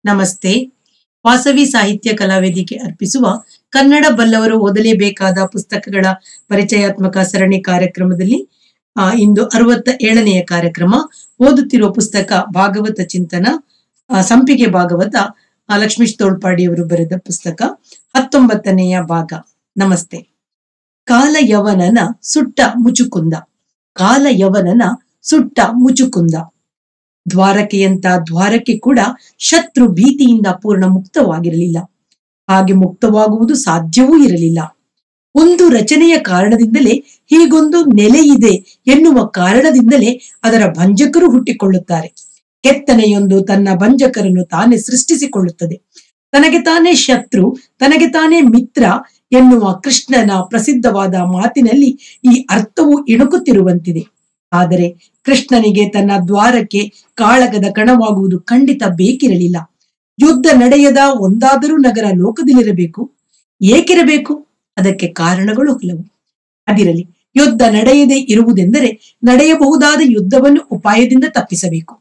ನಮಸ್ತೆ ವಾಸವಿ ಸಾಹಿತ್ಯ ಕಲಾವೇದಿಕೆ ಅರ್ಪಿಸುವ ಕನ್ನಡ ಬಲ್ಲವರು ಓದಲೇಬೇಕಾದ ಪುಸ್ತಕಗಳ ಪರಿಚಯಾತ್ಮಕ ಸರಣಿ ಕಾರ್ಯಕ್ರಮದಲ್ಲಿ ಆ, ಇಂದು ಅರವತ್ತ ಏಳನೆಯ ಕಾರ್ಯಕ್ರಮ ಓದುತ್ತಿರುವ ಪುಸ್ತಕ ಭಾಗವತ ಚಿಂತನ ಆ, ಸಂಪಿಗೆ ಭಾಗವತ ಆ, ಲಕ್ಷ್ಮೀಶ್ ತೋಳ್ಪಾಡಿಯವರು ಬರೆದ ಪುಸ್ತಕ ಹತ್ತೊಂಬತ್ತನೆಯ ಭಾಗ ನಮಸ್ತೆ ಕಾಲ ಯವನನ ಸುಟ್ಟ ಮುಚುಕುಂದ ಕಾಲ ಯವನನ ಸುಟ್ಟ ಮುಚುಕುಂದ ದ್ವಾರಕೆಯಂತ ದ್ವಾರಕ್ಕೆ ಕೂಡ ಶತ್ರು ಭೀತಿಯಿಂದ ಪೂರ್ಣ ಮುಕ್ತವಾಗಿರಲಿಲ್ಲ ಹಾಗೆ ಮುಕ್ತವಾಗುವುದು ಸಾಧ್ಯವೂ ಇರಲಿಲ್ಲ ಒಂದು ರಚನೆಯ ಕಾರಣದಿಂದಲೇ ಹೀಗೊಂದು ನೆಲೆ ಇದೆ ಎನ್ನುವ ಕಾರಣದಿಂದಲೇ ಅದರ ಭಂಜಕರು ಹುಟ್ಟಿಕೊಳ್ಳುತ್ತಾರೆ ಕೆತ್ತನೆಯೊಂದು ತನ್ನ ಭಂಜಕರನ್ನು ತಾನೇ ಸೃಷ್ಟಿಸಿಕೊಳ್ಳುತ್ತದೆ ತನಗೆ ತಾನೇ ಶತ್ರು ತನಗೆ ತಾನೇ ಮಿತ್ರ ಎನ್ನುವ ಕೃಷ್ಣನ ಪ್ರಸಿದ್ಧವಾದ ಮಾತಿನಲ್ಲಿ ಈ ಅರ್ಥವು ಇಣುಕುತ್ತಿರುವಂತಿದೆ ಆದರೆ ಕೃಷ್ಣನಿಗೆ ತನ್ನ ದ್ವಾರಕ್ಕೆ ಕಾಳಗದ ಕಣವಾಗುವುದು ಖಂಡಿತ ಬೇಕಿರಲಿಲ್ಲ ಯುದ್ಧ ನಡೆಯದ ಒಂದಾದರೂ ನಗರ ಲೋಕದಲ್ಲಿರಬೇಕು ಏಕಿರಬೇಕು ಅದಕ್ಕೆ ಕಾರಣಗಳು ಹಲವು ಅದಿರಲಿ ಯುದ್ಧ ನಡೆಯದೇ ಇರುವುದೆಂದರೆ ನಡೆಯಬಹುದಾದ ಯುದ್ಧವನ್ನು ಉಪಾಯದಿಂದ ತಪ್ಪಿಸಬೇಕು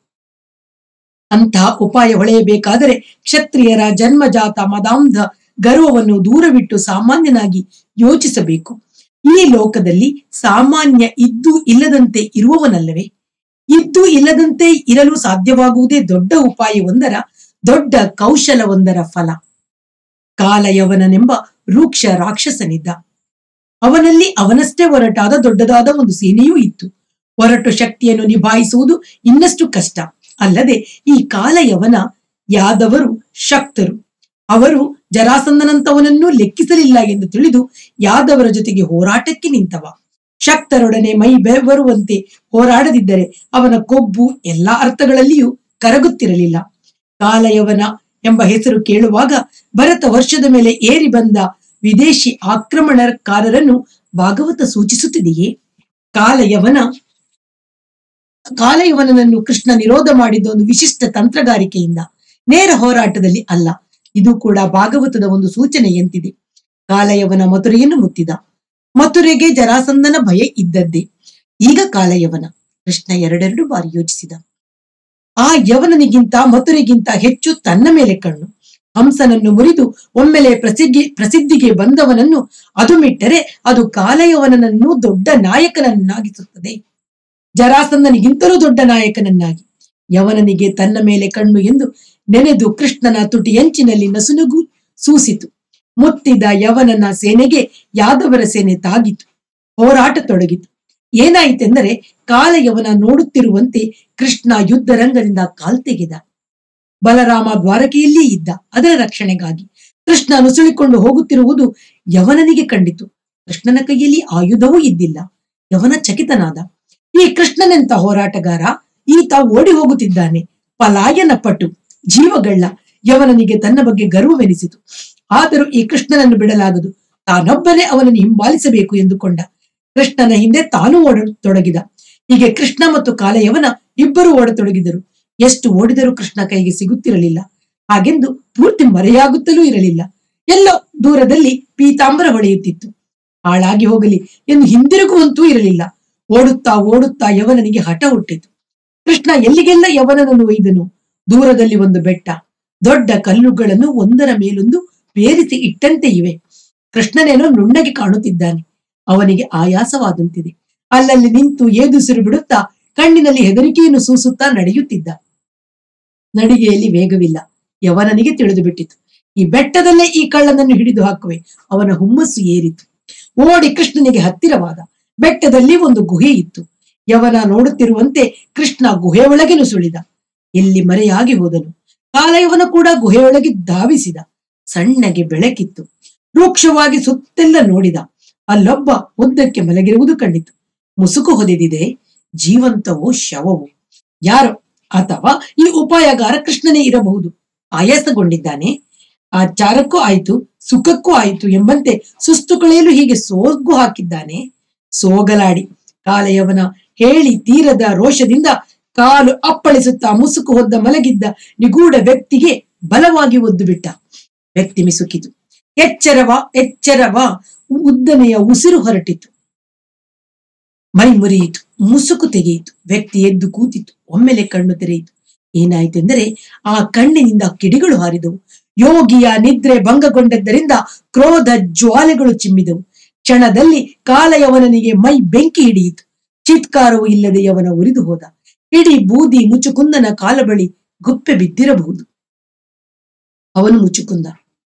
ಅಂತಹ ಉಪಾಯ ಹೊಳೆಯಬೇಕಾದರೆ ಕ್ಷತ್ರಿಯರ ಜನ್ಮಜಾತ ಮದಾಂಧ ಗರ್ವವನ್ನು ದೂರವಿಟ್ಟು ಸಾಮಾನ್ಯನಾಗಿ ಯೋಚಿಸಬೇಕು ಈ ಲೋಕದಲ್ಲಿ ಸಾಮಾನ್ಯ ಇದ್ದು ಇಲ್ಲದಂತೆ ಇರುವವನಲ್ಲವೇ ಇದ್ದು ಇಲ್ಲದಂತೆ ಇರಲು ಸಾಧ್ಯವಾಗುವುದೇ ದೊಡ್ಡ ಉಪಾಯವೊಂದರ ದೊಡ್ಡ ಕೌಶಲವೊಂದರ ಫಲ ಕಾಲಯವನನೆಂಬ ರೂಕ್ಷ ರಾಕ್ಷಸನಿದ್ದ ಅವನಲ್ಲಿ ಅವನಷ್ಟೇ ಹೊರಟಾದ ದೊಡ್ಡದಾದ ಒಂದು ಸೇನೆಯೂ ಇತ್ತು ಹೊರಟು ಶಕ್ತಿಯನ್ನು ನಿಭಾಯಿಸುವುದು ಇನ್ನಷ್ಟು ಕಷ್ಟ ಅಲ್ಲದೆ ಈ ಕಾಲಯವನ ಯಾದವರು ಶಕ್ತರು ಅವರು ಜರಾಸಂದನಂತವನನ್ನೂ ಲೆಕ್ಕಿಸಲಿಲ್ಲ ಎಂದು ತಿಳಿದು ಯಾದವರ ಜೊತೆಗೆ ಹೋರಾಟಕ್ಕೆ ನಿಂತವ ಶಕ್ತರೊಡನೆ ಮೈ ಬೆವರುವಂತೆ ಹೋರಾಡದಿದ್ದರೆ ಅವನ ಕೊಬ್ಬು ಎಲ್ಲಾ ಅರ್ಥಗಳಲ್ಲಿಯೂ ಕರಗುತ್ತಿರಲಿಲ್ಲ ಕಾಲಯವನ ಎಂಬ ಹೆಸರು ಕೇಳುವಾಗ ಭರತ ವರ್ಷದ ಮೇಲೆ ಏರಿ ಬಂದ ವಿದೇಶಿ ಆಕ್ರಮಣಕಾರರನ್ನು ಭಾಗವತ ಸೂಚಿಸುತ್ತಿದೆಯೇ ಕಾಲಯವನ ಕಾಲಯವನನನ್ನು ಕೃಷ್ಣ ನಿರೋಧ ಮಾಡಿದ ಒಂದು ವಿಶಿಷ್ಟ ತಂತ್ರಗಾರಿಕೆಯಿಂದ ನೇರ ಹೋರಾಟದಲ್ಲಿ ಅಲ್ಲ ಇದು ಕೂಡ ಭಾಗವತದ ಒಂದು ಸೂಚನೆಯಂತಿದೆ ಕಾಲಯವನ ಮಥುರೆಯನ್ನು ಮುತ್ತಿದ ಮಥುರೆಗೆ ಜರಾಸಂದನ ಭಯ ಇದ್ದದ್ದೇ ಈಗ ಕಾಲಯವನ ಕೃಷ್ಣ ಎರಡೆರಡು ಬಾರಿ ಯೋಚಿಸಿದ ಆ ಯವನನಿಗಿಂತ ಮಥುರೆಗಿಂತ ಹೆಚ್ಚು ತನ್ನ ಮೇಲೆ ಕಣ್ಣು ಹಂಸನನ್ನು ಮುರಿದು ಒಮ್ಮೆಲೆ ಪ್ರಸಿದ್ಧಿ ಪ್ರಸಿದ್ಧಿಗೆ ಬಂದವನನ್ನು ಅದು ಮಿಟ್ಟರೆ ಅದು ಕಾಲಯವನನನ್ನು ದೊಡ್ಡ ನಾಯಕನನ್ನಾಗಿಸುತ್ತದೆ ಜರಾಸಂದನಿಗಿಂತಲೂ ದೊಡ್ಡ ನಾಯಕನನ್ನಾಗಿ ಯವನನಿಗೆ ತನ್ನ ಮೇಲೆ ಕಣ್ಣು ಎಂದು ನೆನೆದು ಕೃಷ್ಣನ ತುಟಿಯಂಚಿನಲ್ಲಿ ನಸುನಗು ಸೂಸಿತು ಮುತ್ತಿದ ಯವನನ ಸೇನೆಗೆ ಯಾದವರ ಸೇನೆ ತಾಗಿತು ಹೋರಾಟ ತೊಡಗಿತು ಏನಾಯಿತೆಂದರೆ ಕಾಲಯವನ ನೋಡುತ್ತಿರುವಂತೆ ಕೃಷ್ಣ ಯುದ್ಧ ರಂಗದಿಂದ ಕಾಲ್ತೆಗೆದ ಬಲರಾಮ ದ್ವಾರಕೆಯಲ್ಲಿ ಇದ್ದ ಅದರ ರಕ್ಷಣೆಗಾಗಿ ಕೃಷ್ಣ ನುಸುಳಿಕೊಂಡು ಹೋಗುತ್ತಿರುವುದು ಯವನನಿಗೆ ಕಂಡಿತು ಕೃಷ್ಣನ ಕೈಯಲ್ಲಿ ಆಯುಧವೂ ಇದ್ದಿಲ್ಲ ಯವನ ಚಕಿತನಾದ ಈ ಕೃಷ್ಣನೆಂತ ಹೋರಾಟಗಾರ ಈತ ಓಡಿ ಹೋಗುತ್ತಿದ್ದಾನೆ ಪಲಾಯನ ಪಟು ಜೀವಗಳ್ಳ ಯವನನಿಗೆ ತನ್ನ ಬಗ್ಗೆ ಗರ್ವವೆನಿಸಿತು ಆದರೂ ಈ ಕೃಷ್ಣನನ್ನು ಬಿಡಲಾಗದು ತಾನೊಬ್ಬನೇ ಅವನನ್ನು ಹಿಂಬಾಲಿಸಬೇಕು ಎಂದುಕೊಂಡ ಕೃಷ್ಣನ ಹಿಂದೆ ತಾನು ಓಡತೊಡಗಿದ ಹೀಗೆ ಕೃಷ್ಣ ಮತ್ತು ಕಾಲಯವನ ಇಬ್ಬರು ಓಡತೊಡಗಿದರು ಎಷ್ಟು ಓಡಿದರೂ ಕೃಷ್ಣ ಕೈಗೆ ಸಿಗುತ್ತಿರಲಿಲ್ಲ ಹಾಗೆಂದು ಪೂರ್ತಿ ಮರೆಯಾಗುತ್ತಲೂ ಇರಲಿಲ್ಲ ಎಲ್ಲೋ ದೂರದಲ್ಲಿ ಪೀತಾಂಬರ ಹೊಳೆಯುತ್ತಿತ್ತು ಹಾಳಾಗಿ ಹೋಗಲಿ ಎಂದು ಹಿಂದಿರುಗುವಂತೂ ಇರಲಿಲ್ಲ ಓಡುತ್ತಾ ಓಡುತ್ತಾ ಯವನನಿಗೆ ಹಠ ಹುಟ್ಟಿತು ಕೃಷ್ಣ ಎಲ್ಲಿಗೆಲ್ಲ ಯವನನನ್ನು ಒಯ್ದನು ದೂರದಲ್ಲಿ ಒಂದು ಬೆಟ್ಟ ದೊಡ್ಡ ಕಲ್ಲುಗಳನ್ನು ಒಂದರ ಮೇಲೊಂದು ಬೇರಿಸಿ ಇಟ್ಟಂತೆ ಇವೆ ಕೃಷ್ಣನೇನೋ ನುಣ್ಣಗೆ ಕಾಣುತ್ತಿದ್ದಾನೆ ಅವನಿಗೆ ಆಯಾಸವಾದಂತಿದೆ ಅಲ್ಲಲ್ಲಿ ನಿಂತು ಏದುಸಿರು ಬಿಡುತ್ತಾ ಕಣ್ಣಿನಲ್ಲಿ ಹೆದರಿಕೆಯನ್ನು ಸೂಸುತ್ತಾ ನಡೆಯುತ್ತಿದ್ದ ನಡಿಗೆಯಲ್ಲಿ ವೇಗವಿಲ್ಲ ಯವನನಿಗೆ ತಿಳಿದು ಬಿಟ್ಟಿತು ಈ ಬೆಟ್ಟದಲ್ಲೇ ಈ ಕಳ್ಳನನ್ನು ಹಿಡಿದು ಹಾಕುವೆ ಅವನ ಹುಮ್ಮಸ್ಸು ಏರಿತು ಓಡಿ ಕೃಷ್ಣನಿಗೆ ಹತ್ತಿರವಾದ ಬೆಟ್ಟದಲ್ಲಿ ಒಂದು ಗುಹೆ ಇತ್ತು ಯವನ ನೋಡುತ್ತಿರುವಂತೆ ಕೃಷ್ಣ ಗುಹೆಯೊಳಗೆ ನುಸುಳಿದ ಎಲ್ಲಿ ಮರೆಯಾಗಿ ಹೋದನು ಕಾಲಯವನ ಕೂಡ ಗುಹೆಯೊಳಗೆ ಧಾವಿಸಿದ ಸಣ್ಣಗೆ ಬೆಳಕಿತ್ತು ರೂಕ್ಷವಾಗಿ ಸುತ್ತೆಲ್ಲ ನೋಡಿದ ಅಲ್ಲೊಬ್ಬ ಉದ್ದಕ್ಕೆ ಮಲಗಿರುವುದು ಕಂಡಿತು ಮುಸುಕು ಹೊದೆದಿದೆ ಜೀವಂತವೋ ಶವವೋ ಯಾರೋ ಅಥವಾ ಈ ಉಪಾಯಗಾರ ಕೃಷ್ಣನೇ ಇರಬಹುದು ಆಯಾಸಗೊಂಡಿದ್ದಾನೆ ಆ ಚಾರಕ್ಕೂ ಆಯ್ತು ಸುಖಕ್ಕೂ ಆಯ್ತು ಎಂಬಂತೆ ಸುಸ್ತು ಕಳೆಯಲು ಹೀಗೆ ಸೋಗು ಹಾಕಿದ್ದಾನೆ ಸೋಗಲಾಡಿ ಕಾಲಯವನ ಹೇಳಿ ತೀರದ ರೋಷದಿಂದ ಕಾಲು ಅಪ್ಪಳಿಸುತ್ತಾ ಮುಸುಕು ಹೊದ್ದ ಮಲಗಿದ್ದ ನಿಗೂಢ ವ್ಯಕ್ತಿಗೆ ಬಲವಾಗಿ ಒದ್ದು ಬಿಟ್ಟ ವ್ಯಕ್ತಿ ಮಿಸುಕಿತು ಎಚ್ಚರವ ಎಚ್ಚರವ ಉದ್ದನೆಯ ಉಸಿರು ಹೊರಟಿತು ಮೈ ಮುರಿಯಿತು ಮುಸುಕು ತೆಗೆಯಿತು ವ್ಯಕ್ತಿ ಎದ್ದು ಕೂತಿತು ಒಮ್ಮೆಲೆ ಕಣ್ಣು ತೆರೆಯಿತು ಏನಾಯ್ತೆಂದರೆ ಆ ಕಣ್ಣಿನಿಂದ ಕಿಡಿಗಳು ಹಾರಿದವು ಯೋಗಿಯ ನಿದ್ರೆ ಭಂಗಗೊಂಡದ್ದರಿಂದ ಕ್ರೋಧ ಜ್ವಾಲೆಗಳು ಚಿಮ್ಮಿದವು ಕ್ಷಣದಲ್ಲಿ ಕಾಲಯವನಿಗೆ ಮೈ ಬೆಂಕಿ ಹಿಡಿಯಿತು ಚಿತ್ಕಾರವೂ ಇಲ್ಲದೆ ಅವನ ಉರಿದು ಹೋದ ಇಡೀ ಬೂದಿ ಮುಚುಕುಂದನ ಕಾಲ ಬಳಿ ಗುಪ್ಪೆ ಬಿದ್ದಿರಬಹುದು ಅವನು ಮುಚುಕುಂದ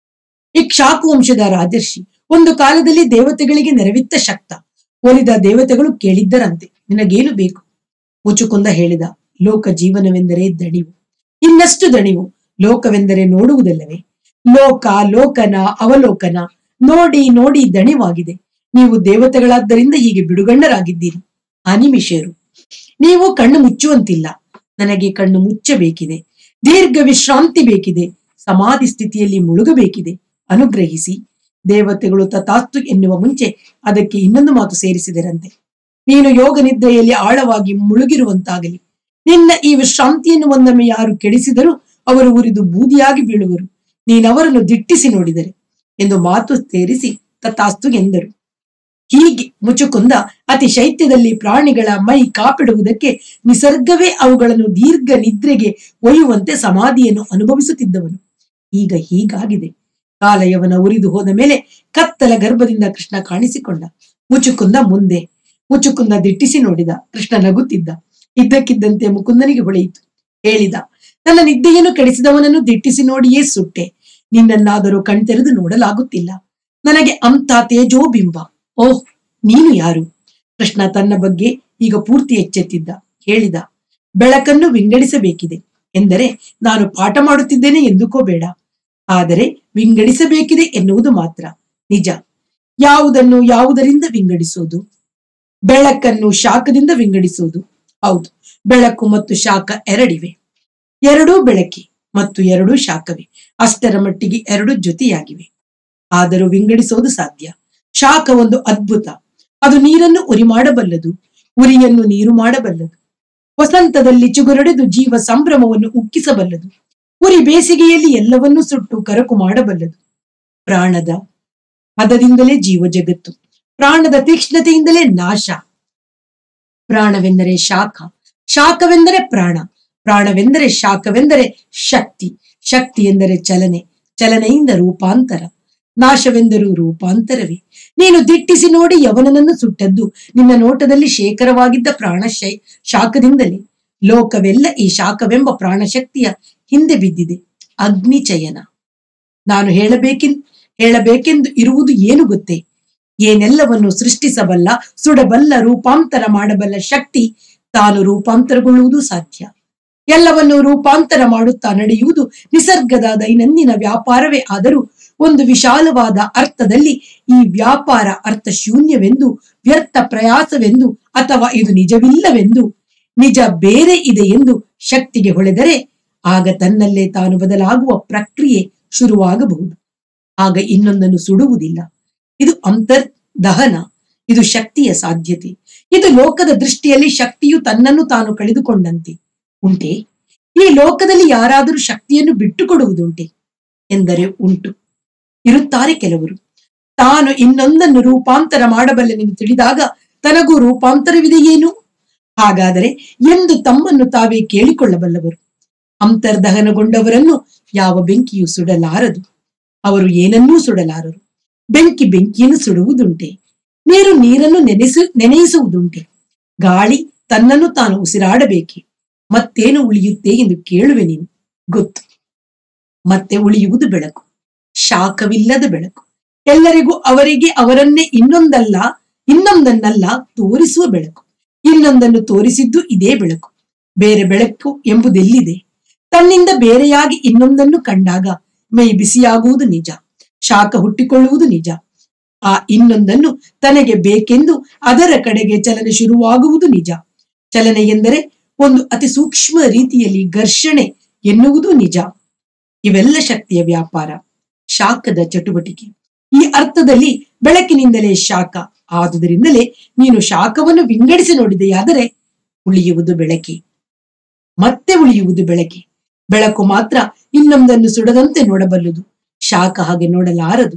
ಇಕ್ಷಾಕು ವಂಶದ ರಾಜರ್ಷಿ ಒಂದು ಕಾಲದಲ್ಲಿ ದೇವತೆಗಳಿಗೆ ನೆರವಿತ್ತ ಶಕ್ತ ಒಲಿದ ದೇವತೆಗಳು ಕೇಳಿದ್ದರಂತೆ ನಿನಗೇನು ಬೇಕು ಮುಚುಕುಂದ ಹೇಳಿದ ಲೋಕ ಜೀವನವೆಂದರೆ ದಣಿವು ಇನ್ನಷ್ಟು ದಣಿವು ಲೋಕವೆಂದರೆ ನೋಡುವುದಲ್ಲವೇ ಲೋಕ ಲೋಕನ ಅವಲೋಕನ ನೋಡಿ ನೋಡಿ ದಣಿವಾಗಿದೆ ನೀವು ದೇವತೆಗಳಾದ್ದರಿಂದ ಹೀಗೆ ಬಿಡುಗಣ್ಣರಾಗಿದ್ದೀರಿ ಅನಿಮಿಷರು ನೀವು ಕಣ್ಣು ಮುಚ್ಚುವಂತಿಲ್ಲ ನನಗೆ ಕಣ್ಣು ಮುಚ್ಚಬೇಕಿದೆ ದೀರ್ಘ ವಿಶ್ರಾಂತಿ ಬೇಕಿದೆ ಸಮಾಧಿ ಸ್ಥಿತಿಯಲ್ಲಿ ಮುಳುಗಬೇಕಿದೆ ಅನುಗ್ರಹಿಸಿ ದೇವತೆಗಳು ತಥಾಸ್ತು ಎನ್ನುವ ಮುಂಚೆ ಅದಕ್ಕೆ ಇನ್ನೊಂದು ಮಾತು ಸೇರಿಸಿದರಂತೆ ನೀನು ಯೋಗ ನಿದ್ರೆಯಲ್ಲಿ ಆಳವಾಗಿ ಮುಳುಗಿರುವಂತಾಗಲಿ ನಿನ್ನ ಈ ವಿಶ್ರಾಂತಿಯನ್ನು ಒಂದೊಮ್ಮೆ ಯಾರು ಕೆಡಿಸಿದರೂ ಅವರು ಉರಿದು ಬೂದಿಯಾಗಿ ಬೀಳುವರು ನೀನವರನ್ನು ದಿಟ್ಟಿಸಿ ನೋಡಿದರೆ ಎಂದು ಮಾತು ಸೇರಿಸಿ ತಥಾಸ್ತು ಎಂದರು ಹೀಗೆ ಮುಚುಕುಂದ ಅತಿ ಶೈತ್ಯದಲ್ಲಿ ಪ್ರಾಣಿಗಳ ಮೈ ಕಾಪಿಡುವುದಕ್ಕೆ ನಿಸರ್ಗವೇ ಅವುಗಳನ್ನು ದೀರ್ಘ ನಿದ್ರೆಗೆ ಒಯ್ಯುವಂತೆ ಸಮಾಧಿಯನ್ನು ಅನುಭವಿಸುತ್ತಿದ್ದವನು ಈಗ ಹೀಗಾಗಿದೆ ಕಾಲಯವನ ಉರಿದು ಹೋದ ಮೇಲೆ ಕತ್ತಲ ಗರ್ಭದಿಂದ ಕೃಷ್ಣ ಕಾಣಿಸಿಕೊಂಡ ಮುಚುಕುಂದ ಮುಂದೆ ಮುಚುಕುಂದ ದಿಟ್ಟಿಸಿ ನೋಡಿದ ಕೃಷ್ಣ ನಗುತ್ತಿದ್ದ ಇದ್ದಕ್ಕಿದ್ದಂತೆ ಮುಕುಂದನಿಗೆ ಹೊಳೆಯಿತು ಹೇಳಿದ ನನ್ನ ನಿದ್ದೆಯನ್ನು ಕೆಡಿಸಿದವನನ್ನು ದಿಟ್ಟಿಸಿ ನೋಡಿಯೇ ಸುಟ್ಟೆ ನಿನ್ನನ್ನಾದರೂ ಕಣ್ತೆರೆದು ನೋಡಲಾಗುತ್ತಿಲ್ಲ ನನಗೆ ಅಂತ ತೇಜೋಬಿಂಬ ಓಹ್ ನೀನು ಯಾರು ಕೃಷ್ಣ ತನ್ನ ಬಗ್ಗೆ ಈಗ ಪೂರ್ತಿ ಎಚ್ಚೆತ್ತಿದ್ದ ಹೇಳಿದ ಬೆಳಕನ್ನು ವಿಂಗಡಿಸಬೇಕಿದೆ ಎಂದರೆ ನಾನು ಪಾಠ ಮಾಡುತ್ತಿದ್ದೇನೆ ಎಂದುಕೋಬೇಡ ಆದರೆ ವಿಂಗಡಿಸಬೇಕಿದೆ ಎನ್ನುವುದು ಮಾತ್ರ ನಿಜ ಯಾವುದನ್ನು ಯಾವುದರಿಂದ ವಿಂಗಡಿಸೋದು ಬೆಳಕನ್ನು ಶಾಖದಿಂದ ವಿಂಗಡಿಸುವುದು ಹೌದು ಬೆಳಕು ಮತ್ತು ಶಾಖ ಎರಡಿವೆ ಎರಡೂ ಬೆಳಕಿ ಮತ್ತು ಎರಡೂ ಶಾಖವೇ ಅಷ್ಟರ ಮಟ್ಟಿಗೆ ಎರಡು ಜೊತೆಯಾಗಿವೆ ಆದರೂ ವಿಂಗಡಿಸೋದು ಸಾಧ್ಯ ಶಾಖ ಒಂದು ಅದ್ಭುತ ಅದು ನೀರನ್ನು ಉರಿ ಮಾಡಬಲ್ಲದು ಉರಿಯನ್ನು ನೀರು ಮಾಡಬಲ್ಲದು ವಸಂತದಲ್ಲಿ ಚಿಗುರೊಡೆದು ಜೀವ ಸಂಭ್ರಮವನ್ನು ಉಕ್ಕಿಸಬಲ್ಲದು ಉರಿ ಬೇಸಿಗೆಯಲ್ಲಿ ಎಲ್ಲವನ್ನೂ ಸುಟ್ಟು ಕರಕು ಮಾಡಬಲ್ಲದು ಪ್ರಾಣದ ಹದದಿಂದಲೇ ಜೀವ ಜಗತ್ತು ಪ್ರಾಣದ ತೀಕ್ಷ್ಣತೆಯಿಂದಲೇ ನಾಶ ಪ್ರಾಣವೆಂದರೆ ಶಾಖ ಶಾಖವೆಂದರೆ ಪ್ರಾಣ ಪ್ರಾಣವೆಂದರೆ ಶಾಖವೆಂದರೆ ಶಕ್ತಿ ಶಕ್ತಿ ಎಂದರೆ ಚಲನೆ ಚಲನೆಯಿಂದ ರೂಪಾಂತರ ನಾಶವೆಂದರೂ ರೂಪಾಂತರವೇ ನೀನು ದಿಟ್ಟಿಸಿ ನೋಡಿ ಯವನನನ್ನು ಸುಟ್ಟದ್ದು ನಿನ್ನ ನೋಟದಲ್ಲಿ ಶೇಖರವಾಗಿದ್ದ ಪ್ರಾಣ ಶೈ ಶಾಖದಿಂದಲೇ ಲೋಕವೆಲ್ಲ ಈ ಶಾಖವೆಂಬ ಪ್ರಾಣಶಕ್ತಿಯ ಹಿಂದೆ ಬಿದ್ದಿದೆ ಅಗ್ನಿಚಯನ ನಾನು ಹೇಳಬೇಕೆನ್ ಹೇಳಬೇಕೆಂದು ಇರುವುದು ಏನು ಗೊತ್ತೇ ಏನೆಲ್ಲವನ್ನು ಸೃಷ್ಟಿಸಬಲ್ಲ ಸುಡಬಲ್ಲ ರೂಪಾಂತರ ಮಾಡಬಲ್ಲ ಶಕ್ತಿ ತಾನು ರೂಪಾಂತರಗೊಳ್ಳುವುದು ಸಾಧ್ಯ ಎಲ್ಲವನ್ನು ರೂಪಾಂತರ ಮಾಡುತ್ತಾ ನಡೆಯುವುದು ನಿಸರ್ಗದ ದೈನಂದಿನ ವ್ಯಾಪಾರವೇ ಆದರೂ ಒಂದು ವಿಶಾಲವಾದ ಅರ್ಥದಲ್ಲಿ ಈ ವ್ಯಾಪಾರ ಅರ್ಥ ಶೂನ್ಯವೆಂದು ವ್ಯರ್ಥ ಪ್ರಯಾಸವೆಂದು ಅಥವಾ ಇದು ನಿಜವಿಲ್ಲವೆಂದು ನಿಜ ಬೇರೆ ಇದೆ ಎಂದು ಶಕ್ತಿಗೆ ಹೊಳೆದರೆ ಆಗ ತನ್ನಲ್ಲೇ ತಾನು ಬದಲಾಗುವ ಪ್ರಕ್ರಿಯೆ ಶುರುವಾಗಬಹುದು ಆಗ ಇನ್ನೊಂದನ್ನು ಸುಡುವುದಿಲ್ಲ ಇದು ಅಂತರ್ ದಹನ ಇದು ಶಕ್ತಿಯ ಸಾಧ್ಯತೆ ಇದು ಲೋಕದ ದೃಷ್ಟಿಯಲ್ಲಿ ಶಕ್ತಿಯು ತನ್ನನ್ನು ತಾನು ಕಳೆದುಕೊಂಡಂತೆ ಉಂಟೆ ಈ ಲೋಕದಲ್ಲಿ ಯಾರಾದರೂ ಶಕ್ತಿಯನ್ನು ಬಿಟ್ಟುಕೊಡುವುದುಂಟೆ ಎಂದರೆ ಉಂಟು ಇರುತ್ತಾರೆ ಕೆಲವರು ತಾನು ಇನ್ನೊಂದನ್ನು ರೂಪಾಂತರ ಮಾಡಬಲ್ಲೆನೆಂದು ತಿಳಿದಾಗ ತನಗೂ ರೂಪಾಂತರವಿದೆಯೇನು ಹಾಗಾದರೆ ಎಂದು ತಮ್ಮನ್ನು ತಾವೇ ಕೇಳಿಕೊಳ್ಳಬಲ್ಲವರು ಅಂತರ್ದಹನಗೊಂಡವರನ್ನು ಯಾವ ಬೆಂಕಿಯು ಸುಡಲಾರದು ಅವರು ಏನನ್ನೂ ಸುಡಲಾರರು ಬೆಂಕಿ ಬೆಂಕಿಯನ್ನು ಸುಡುವುದುಂಟೆ ನೀರು ನೀರನ್ನು ನೆನೆಸು ನೆನೆಯಿಸುವುದುಂಟೆ ಗಾಳಿ ತನ್ನನ್ನು ತಾನು ಉಸಿರಾಡಬೇಕೆ ಮತ್ತೇನು ಉಳಿಯುತ್ತೆ ಎಂದು ಕೇಳುವೆ ನೀನು ಗೊತ್ತು ಮತ್ತೆ ಉಳಿಯುವುದು ಬೆಳಕು ಶಾಖವಿಲ್ಲದ ಬೆಳಕು ಎಲ್ಲರಿಗೂ ಅವರಿಗೆ ಅವರನ್ನೇ ಇನ್ನೊಂದಲ್ಲ ಇನ್ನೊಂದನ್ನಲ್ಲ ತೋರಿಸುವ ಬೆಳಕು ಇನ್ನೊಂದನ್ನು ತೋರಿಸಿದ್ದು ಇದೇ ಬೆಳಕು ಬೇರೆ ಬೆಳಕು ಎಂಬುದೆಲ್ಲಿದೆ ತನ್ನಿಂದ ಬೇರೆಯಾಗಿ ಇನ್ನೊಂದನ್ನು ಕಂಡಾಗ ಮೈ ಬಿಸಿಯಾಗುವುದು ನಿಜ ಶಾಖ ಹುಟ್ಟಿಕೊಳ್ಳುವುದು ನಿಜ ಆ ಇನ್ನೊಂದನ್ನು ತನಗೆ ಬೇಕೆಂದು ಅದರ ಕಡೆಗೆ ಚಲನೆ ಶುರುವಾಗುವುದು ನಿಜ ಚಲನೆ ಎಂದರೆ ಒಂದು ಅತಿ ಸೂಕ್ಷ್ಮ ರೀತಿಯಲ್ಲಿ ಘರ್ಷಣೆ ಎನ್ನುವುದು ನಿಜ ಇವೆಲ್ಲ ಶಕ್ತಿಯ ವ್ಯಾಪಾರ ಶಾಖದ ಚಟುವಟಿಕೆ ಈ ಅರ್ಥದಲ್ಲಿ ಬೆಳಕಿನಿಂದಲೇ ಶಾಖ ಆದುದರಿಂದಲೇ ನೀನು ಶಾಖವನ್ನು ವಿಂಗಡಿಸಿ ನೋಡಿದೆಯಾದರೆ ಉಳಿಯುವುದು ಬೆಳಕೆ ಮತ್ತೆ ಉಳಿಯುವುದು ಬೆಳಕೆ ಬೆಳಕು ಮಾತ್ರ ಇನ್ನೊಂದನ್ನು ಸುಡದಂತೆ ನೋಡಬಲ್ಲದು ಶಾಖ ಹಾಗೆ ನೋಡಲಾರದು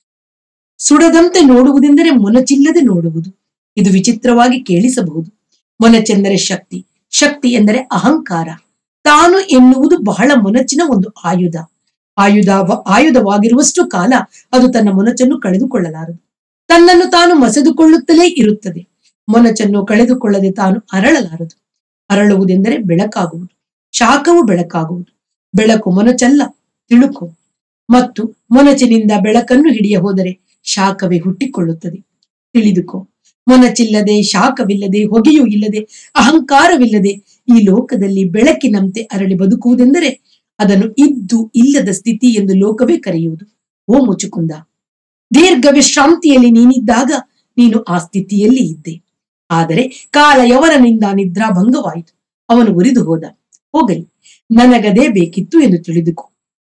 ಸುಡದಂತೆ ನೋಡುವುದೆಂದರೆ ಮೊನಚಿಲ್ಲದೆ ನೋಡುವುದು ಇದು ವಿಚಿತ್ರವಾಗಿ ಕೇಳಿಸಬಹುದು ಮೊನಚೆಂದರೆ ಶಕ್ತಿ ಶಕ್ತಿ ಎಂದರೆ ಅಹಂಕಾರ ತಾನು ಎನ್ನುವುದು ಬಹಳ ಮೊನಚಿನ ಒಂದು ಆಯುಧ ಆಯುಧ ಆಯುಧವಾಗಿರುವಷ್ಟು ಕಾಲ ಅದು ತನ್ನ ಮೊನಚನ್ನು ಕಳೆದುಕೊಳ್ಳಲಾರದು ತನ್ನನ್ನು ತಾನು ಮಸೆದುಕೊಳ್ಳುತ್ತಲೇ ಇರುತ್ತದೆ ಮೊನಚನ್ನು ಕಳೆದುಕೊಳ್ಳದೆ ತಾನು ಅರಳಲಾರದು ಅರಳುವುದೆಂದರೆ ಬೆಳಕಾಗುವುದು ಶಾಖವು ಬೆಳಕಾಗುವುದು ಬೆಳಕು ಮೊನಚಲ್ಲ ತಿಳುಕು ಮತ್ತು ಮೊನಚಿನಿಂದ ಬೆಳಕನ್ನು ಹಿಡಿಯ ಹೋದರೆ ಶಾಖವೇ ಹುಟ್ಟಿಕೊಳ್ಳುತ್ತದೆ ತಿಳಿದುಕೋ ಮೊನಚಿಲ್ಲದೆ ಶಾಖವಿಲ್ಲದೆ ಹೊಗೆಯೂ ಇಲ್ಲದೆ ಅಹಂಕಾರವಿಲ್ಲದೆ ಈ ಲೋಕದಲ್ಲಿ ಬೆಳಕಿನಂತೆ ಅರಳಿ ಬದುಕುವುದೆಂದರೆ ಅದನ್ನು ಇದ್ದು ಇಲ್ಲದ ಸ್ಥಿತಿ ಎಂದು ಲೋಕವೇ ಕರೆಯುವುದು ಓ ಮುಚುಕುಂದ ದೀರ್ಘ ವಿಶ್ರಾಂತಿಯಲ್ಲಿ ನೀನಿದ್ದಾಗ ನೀನು ಆ ಸ್ಥಿತಿಯಲ್ಲಿ ಇದ್ದೆ ಆದರೆ ಕಾಲ ಯವರನಿಂದ ನಿದ್ರಾಭಂಗವಾಯಿತು ಅವನು ಉರಿದು ಹೋದ ಹೋಗಲಿ ನನಗದೇ ಬೇಕಿತ್ತು ಎಂದು ತಿಳಿದುಕೋ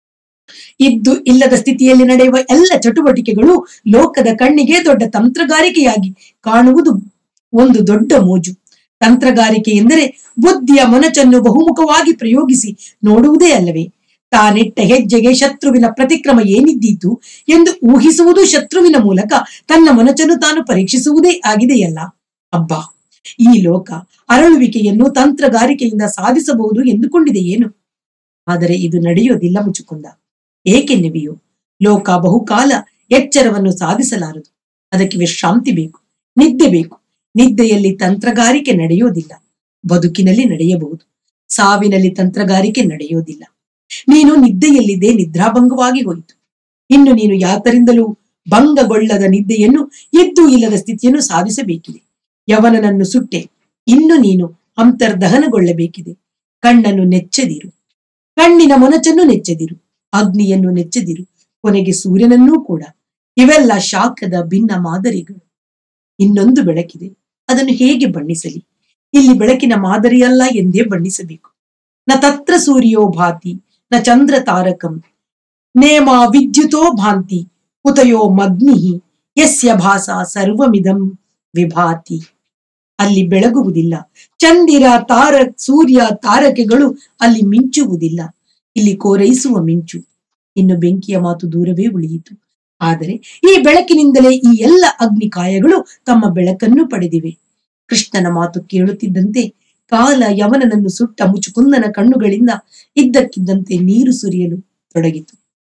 ಇದ್ದು ಇಲ್ಲದ ಸ್ಥಿತಿಯಲ್ಲಿ ನಡೆಯುವ ಎಲ್ಲ ಚಟುವಟಿಕೆಗಳು ಲೋಕದ ಕಣ್ಣಿಗೆ ದೊಡ್ಡ ತಂತ್ರಗಾರಿಕೆಯಾಗಿ ಕಾಣುವುದು ಒಂದು ದೊಡ್ಡ ಮೋಜು ತಂತ್ರಗಾರಿಕೆ ಎಂದರೆ ಬುದ್ಧಿಯ ಮೊನಚನ್ನು ಬಹುಮುಖವಾಗಿ ಪ್ರಯೋಗಿಸಿ ನೋಡುವುದೇ ಅಲ್ಲವೇ ತಾನಿಟ್ಟ ಹೆಜ್ಜೆಗೆ ಶತ್ರುವಿನ ಪ್ರತಿಕ್ರಮ ಏನಿದ್ದೀತು ಎಂದು ಊಹಿಸುವುದು ಶತ್ರುವಿನ ಮೂಲಕ ತನ್ನ ಮೊನಚನ್ನು ತಾನು ಪರೀಕ್ಷಿಸುವುದೇ ಆಗಿದೆಯಲ್ಲ ಅಬ್ಬಾ ಈ ಲೋಕ ಅರಳುವಿಕೆಯನ್ನು ತಂತ್ರಗಾರಿಕೆಯಿಂದ ಸಾಧಿಸಬಹುದು ಎಂದುಕೊಂಡಿದೆ ಏನು ಆದರೆ ಇದು ನಡೆಯೋದಿಲ್ಲ ಮುಚುಕುಂದ ಏಕೆನ್ನುವಿಯೋ ಲೋಕ ಬಹುಕಾಲ ಎಚ್ಚರವನ್ನು ಸಾಧಿಸಲಾರದು ಅದಕ್ಕೆ ವಿಶ್ರಾಂತಿ ಬೇಕು ನಿದ್ದೆ ಬೇಕು ನಿದ್ದೆಯಲ್ಲಿ ತಂತ್ರಗಾರಿಕೆ ನಡೆಯೋದಿಲ್ಲ ಬದುಕಿನಲ್ಲಿ ನಡೆಯಬಹುದು ಸಾವಿನಲ್ಲಿ ತಂತ್ರಗಾರಿಕೆ ನಡೆಯೋದಿಲ್ಲ ನೀನು ನಿದ್ದೆಯಲ್ಲಿದ್ದೇ ನಿದ್ರಾಭಂಗವಾಗಿ ಹೋಯಿತು ಇನ್ನು ನೀನು ಯಾತರಿಂದಲೂ ಭಂಗಗೊಳ್ಳದ ನಿದ್ದೆಯನ್ನು ಇದ್ದು ಇಲ್ಲದ ಸ್ಥಿತಿಯನ್ನು ಸಾಧಿಸಬೇಕಿದೆ ಯವನನನ್ನು ಸುಟ್ಟೆ ಇನ್ನು ನೀನು ಅಂತರ್ದಹನಗೊಳ್ಳಬೇಕಿದೆ ಕಣ್ಣನ್ನು ನೆಚ್ಚದಿರು ಕಣ್ಣಿನ ಮೊನಚನ್ನು ನೆಚ್ಚದಿರು ಅಗ್ನಿಯನ್ನು ನೆಚ್ಚದಿರು ಕೊನೆಗೆ ಸೂರ್ಯನನ್ನೂ ಕೂಡ ಇವೆಲ್ಲ ಶಾಖದ ಭಿನ್ನ ಮಾದರಿಗಳು ಇನ್ನೊಂದು ಬೆಳಕಿದೆ ಅದನ್ನು ಹೇಗೆ ಬಣ್ಣಿಸಲಿ ಇಲ್ಲಿ ಬೆಳಕಿನ ಮಾದರಿಯಲ್ಲ ಎಂದೇ ಬಣ್ಣಿಸಬೇಕು ನ ತತ್ರ ಸೂರ್ಯೋ ಭಾತಿ ನ ಚಂದ್ರ ತಾರಕಂ ನೇಮ ವಿದ್ಯುತೋ ಭಾಂತಿ ಕುತಯೋ ಮಗ್ನಿ ಯಸ್ಯ ಭಾಸ ಸರ್ವಮಿದಂ ವಿಭಾತಿ ಅಲ್ಲಿ ಬೆಳಗುವುದಿಲ್ಲ ಚಂದಿರ ತಾರ ಸೂರ್ಯ ತಾರಕೆಗಳು ಅಲ್ಲಿ ಮಿಂಚುವುದಿಲ್ಲ ಇಲ್ಲಿ ಕೋರೈಸುವ ಮಿಂಚು ಇನ್ನು ಬೆಂಕಿಯ ಮಾತು ದೂರವೇ ಉಳಿಯಿತು ಆದರೆ ಈ ಬೆಳಕಿನಿಂದಲೇ ಈ ಎಲ್ಲ ಅಗ್ನಿಕಾಯಗಳು ತಮ್ಮ ಬೆಳಕನ್ನು ಪಡೆದಿವೆ ಕೃಷ್ಣನ ಮಾತು ಕೇಳುತ್ತಿದ್ದಂತೆ ಕಾಲ ಯವನನನ್ನು ಸುಟ್ಟ ಮುಚುಕುಂದನ ಕಣ್ಣುಗಳಿಂದ ಇದ್ದಕ್ಕಿದ್ದಂತೆ ನೀರು ಸುರಿಯಲು ತೊಡಗಿತು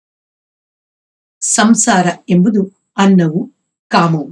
ಸಂಸಾರ ಎಂಬುದು ಅನ್ನವು ಕಾಮವು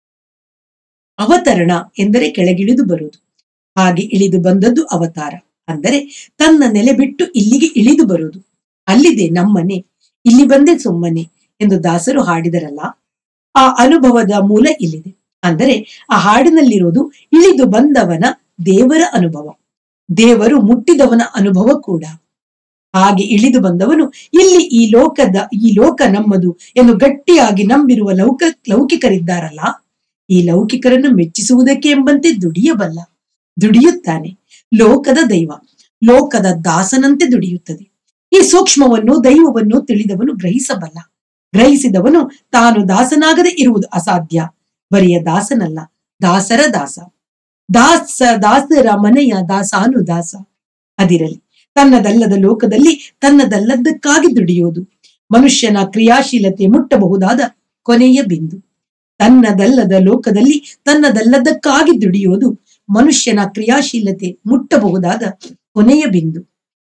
ಅವತರಣ ಎಂದರೆ ಕೆಳಗಿಳಿದು ಬರುವುದು ಹಾಗೆ ಇಳಿದು ಬಂದದ್ದು ಅವತಾರ ಅಂದರೆ ತನ್ನ ನೆಲೆ ಬಿಟ್ಟು ಇಲ್ಲಿಗೆ ಇಳಿದು ಬರುವುದು ಅಲ್ಲಿದೆ ನಮ್ಮನೆ ಇಲ್ಲಿ ಬಂದೆ ಸುಮ್ಮನೆ ಎಂದು ದಾಸರು ಹಾಡಿದರಲ್ಲ ಆ ಅನುಭವದ ಮೂಲ ಇಲ್ಲಿದೆ ಅಂದರೆ ಆ ಹಾಡಿನಲ್ಲಿರೋದು ಇಳಿದು ಬಂದವನ ದೇವರ ಅನುಭವ ದೇವರು ಮುಟ್ಟಿದವನ ಅನುಭವ ಕೂಡ ಹಾಗೆ ಇಳಿದು ಬಂದವನು ಇಲ್ಲಿ ಈ ಲೋಕದ ಈ ಲೋಕ ನಮ್ಮದು ಎಂದು ಗಟ್ಟಿಯಾಗಿ ನಂಬಿರುವ ಲೌಕ ಲೌಕಿಕರಿದ್ದಾರಲ್ಲ ಈ ಲೌಕಿಕರನ್ನು ಮೆಚ್ಚಿಸುವುದಕ್ಕೆ ಎಂಬಂತೆ ದುಡಿಯಬಲ್ಲ ದುಡಿಯುತ್ತಾನೆ ಲೋಕದ ದೈವ ಲೋಕದ ದಾಸನಂತೆ ದುಡಿಯುತ್ತದೆ ಈ ಸೂಕ್ಷ್ಮವನ್ನು ದೈವವನ್ನು ತಿಳಿದವನು ಗ್ರಹಿಸಬಲ್ಲ ಗ್ರಹಿಸಿದವನು ತಾನು ದಾಸನಾಗದೆ ಇರುವುದು ಅಸಾಧ್ಯ ಬರಿಯ ದಾಸನಲ್ಲ ದಾಸರ ದಾಸ ದಾಸ ದಾಸರ ಮನೆಯ ದಾಸಾನು ದಾಸ ಅದಿರಲಿ ತನ್ನದಲ್ಲದ ಲೋಕದಲ್ಲಿ ತನ್ನದಲ್ಲದಕ್ಕಾಗಿ ದುಡಿಯೋದು ಮನುಷ್ಯನ ಕ್ರಿಯಾಶೀಲತೆ ಮುಟ್ಟಬಹುದಾದ ಕೊನೆಯ ಬಿಂದು ತನ್ನದಲ್ಲದ ಲೋಕದಲ್ಲಿ ತನ್ನದಲ್ಲದಕ್ಕಾಗಿ ದುಡಿಯೋದು ಮನುಷ್ಯನ ಕ್ರಿಯಾಶೀಲತೆ ಮುಟ್ಟಬಹುದಾದ ಕೊನೆಯ ಬಿಂದು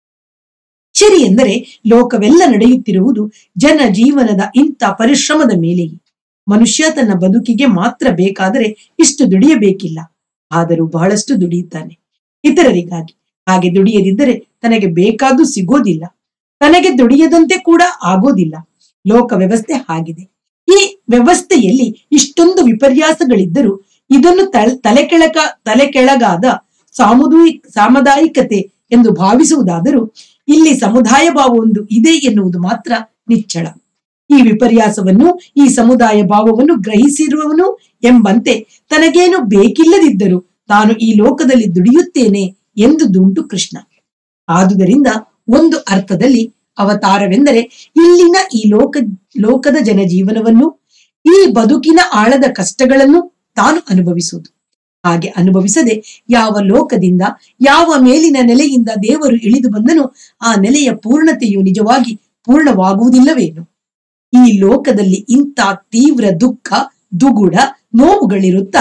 ಸರಿ ಎಂದರೆ ಲೋಕವೆಲ್ಲ ನಡೆಯುತ್ತಿರುವುದು ಜನ ಜೀವನದ ಇಂಥ ಪರಿಶ್ರಮದ ಮೇಲೆಯೇ ಮನುಷ್ಯ ತನ್ನ ಬದುಕಿಗೆ ಮಾತ್ರ ಬೇಕಾದರೆ ಇಷ್ಟು ದುಡಿಯಬೇಕಿಲ್ಲ ಆದರೂ ಬಹಳಷ್ಟು ದುಡಿಯುತ್ತಾನೆ ಇತರರಿಗಾಗಿ ಹಾಗೆ ದುಡಿಯದಿದ್ದರೆ ತನಗೆ ಬೇಕಾದ್ದು ಸಿಗೋದಿಲ್ಲ ತನಗೆ ದುಡಿಯದಂತೆ ಕೂಡ ಆಗೋದಿಲ್ಲ ಲೋಕ ವ್ಯವಸ್ಥೆ ಹಾಗಿದೆ ಈ ವ್ಯವಸ್ಥೆಯಲ್ಲಿ ಇಷ್ಟೊಂದು ವಿಪರ್ಯಾಸಗಳಿದ್ದರೂ ಇದನ್ನು ತಲೆ ತಲೆ ಕೆಳಕ ತಲೆ ಕೆಳಗಾದ ಸಾಮುದಾಯಿಕ ಸಾಮುದಾಯಿಕತೆ ಎಂದು ಭಾವಿಸುವುದಾದರೂ ಇಲ್ಲಿ ಸಮುದಾಯ ಭಾವವೊಂದು ಇದೆ ಎನ್ನುವುದು ಮಾತ್ರ ನಿಚ್ಚಳ ಈ ವಿಪರ್ಯಾಸವನ್ನು ಈ ಸಮುದಾಯ ಭಾವವನ್ನು ಗ್ರಹಿಸಿರುವವನು ಎಂಬಂತೆ ತನಗೇನು ಬೇಕಿಲ್ಲದಿದ್ದರೂ ತಾನು ಈ ಲೋಕದಲ್ಲಿ ದುಡಿಯುತ್ತೇನೆ ಎಂದು ದುಂಟು ಕೃಷ್ಣ ಆದುದರಿಂದ ಒಂದು ಅರ್ಥದಲ್ಲಿ ಅವತಾರವೆಂದರೆ ಇಲ್ಲಿನ ಈ ಲೋಕ ಲೋಕದ ಜನಜೀವನವನ್ನು ಈ ಬದುಕಿನ ಆಳದ ಕಷ್ಟಗಳನ್ನು ತಾನು ಅನುಭವಿಸುವುದು ಹಾಗೆ ಅನುಭವಿಸದೆ ಯಾವ ಲೋಕದಿಂದ ಯಾವ ಮೇಲಿನ ನೆಲೆಯಿಂದ ದೇವರು ಇಳಿದು ಬಂದನು ಆ ನೆಲೆಯ ಪೂರ್ಣತೆಯು ನಿಜವಾಗಿ ಪೂರ್ಣವಾಗುವುದಿಲ್ಲವೇನು ಈ ಲೋಕದಲ್ಲಿ ಇಂಥ ತೀವ್ರ ದುಃಖ ದುಗುಡ ನೋವುಗಳಿರುತ್ತಾ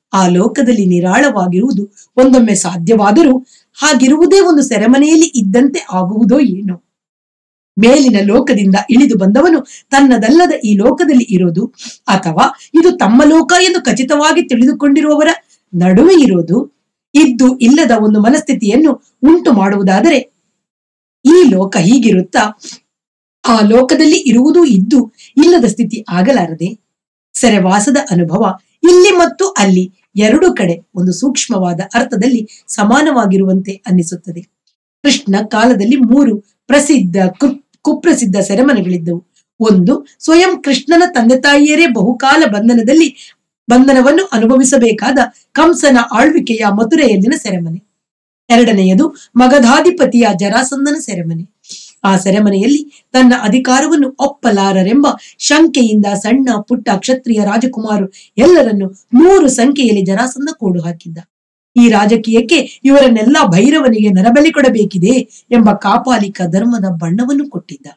ಆ ಲೋಕದಲ್ಲಿ ನಿರಾಳವಾಗಿರುವುದು ಒಂದೊಮ್ಮೆ ಸಾಧ್ಯವಾದರೂ ಹಾಗಿರುವುದೇ ಒಂದು ಸೆರೆಮನೆಯಲ್ಲಿ ಇದ್ದಂತೆ ಆಗುವುದೋ ಏನೋ ಮೇಲಿನ ಲೋಕದಿಂದ ಇಳಿದು ಬಂದವನು ತನ್ನದಲ್ಲದ ಈ ಲೋಕದಲ್ಲಿ ಇರೋದು ಅಥವಾ ಇದು ತಮ್ಮ ಲೋಕ ಎಂದು ಖಚಿತವಾಗಿ ತಿಳಿದುಕೊಂಡಿರುವವರ ನಡುವೆ ಇರೋದು ಇದ್ದು ಇಲ್ಲದ ಒಂದು ಮನಸ್ಥಿತಿಯನ್ನು ಉಂಟು ಮಾಡುವುದಾದರೆ ಈ ಲೋಕ ಹೀಗಿರುತ್ತಾ ಆ ಲೋಕದಲ್ಲಿ ಇರುವುದು ಇದ್ದು ಇಲ್ಲದ ಸ್ಥಿತಿ ಆಗಲಾರದೆ ಸೆರೆವಾಸದ ಅನುಭವ ಇಲ್ಲಿ ಮತ್ತು ಅಲ್ಲಿ ಎರಡು ಕಡೆ ಒಂದು ಸೂಕ್ಷ್ಮವಾದ ಅರ್ಥದಲ್ಲಿ ಸಮಾನವಾಗಿರುವಂತೆ ಅನ್ನಿಸುತ್ತದೆ ಕೃಷ್ಣ ಕಾಲದಲ್ಲಿ ಮೂರು ಪ್ರಸಿದ್ಧ ಕು ಕುಪ್ರಸಿದ್ಧ ಸೆರೆಮನೆಗಳಿದ್ದವು ಒಂದು ಸ್ವಯಂ ಕೃಷ್ಣನ ತಂದೆ ತಾಯಿಯರೇ ಬಹುಕಾಲ ಬಂಧನದಲ್ಲಿ ಬಂಧನವನ್ನು ಅನುಭವಿಸಬೇಕಾದ ಕಂಸನ ಆಳ್ವಿಕೆಯ ಮಥುರೆಯಲ್ಲಿನ ಸೆರೆಮನೆ ಎರಡನೆಯದು ಮಗಧಾಧಿಪತಿಯ ಜರಾಸಂದನ ಸೆರೆಮನೆ ಆ ಸೆರೆಮನೆಯಲ್ಲಿ ತನ್ನ ಅಧಿಕಾರವನ್ನು ಒಪ್ಪಲಾರರೆಂಬ ಶಂಕೆಯಿಂದ ಸಣ್ಣ ಪುಟ್ಟ ಕ್ಷತ್ರಿಯ ರಾಜಕುಮಾರು ಎಲ್ಲರನ್ನು ನೂರು ಸಂಖ್ಯೆಯಲ್ಲಿ ಜರಾಸಂದ ಕೋಡು ಹಾಕಿದ್ದ ಈ ರಾಜಕೀಯಕ್ಕೆ ಇವರನ್ನೆಲ್ಲ ಭೈರವನಿಗೆ ನರಬಲಿ ಕೊಡಬೇಕಿದೆ ಎಂಬ ಕಾಪಾಲಿಕ ಧರ್ಮದ ಬಣ್ಣವನ್ನು ಕೊಟ್ಟಿದ್ದ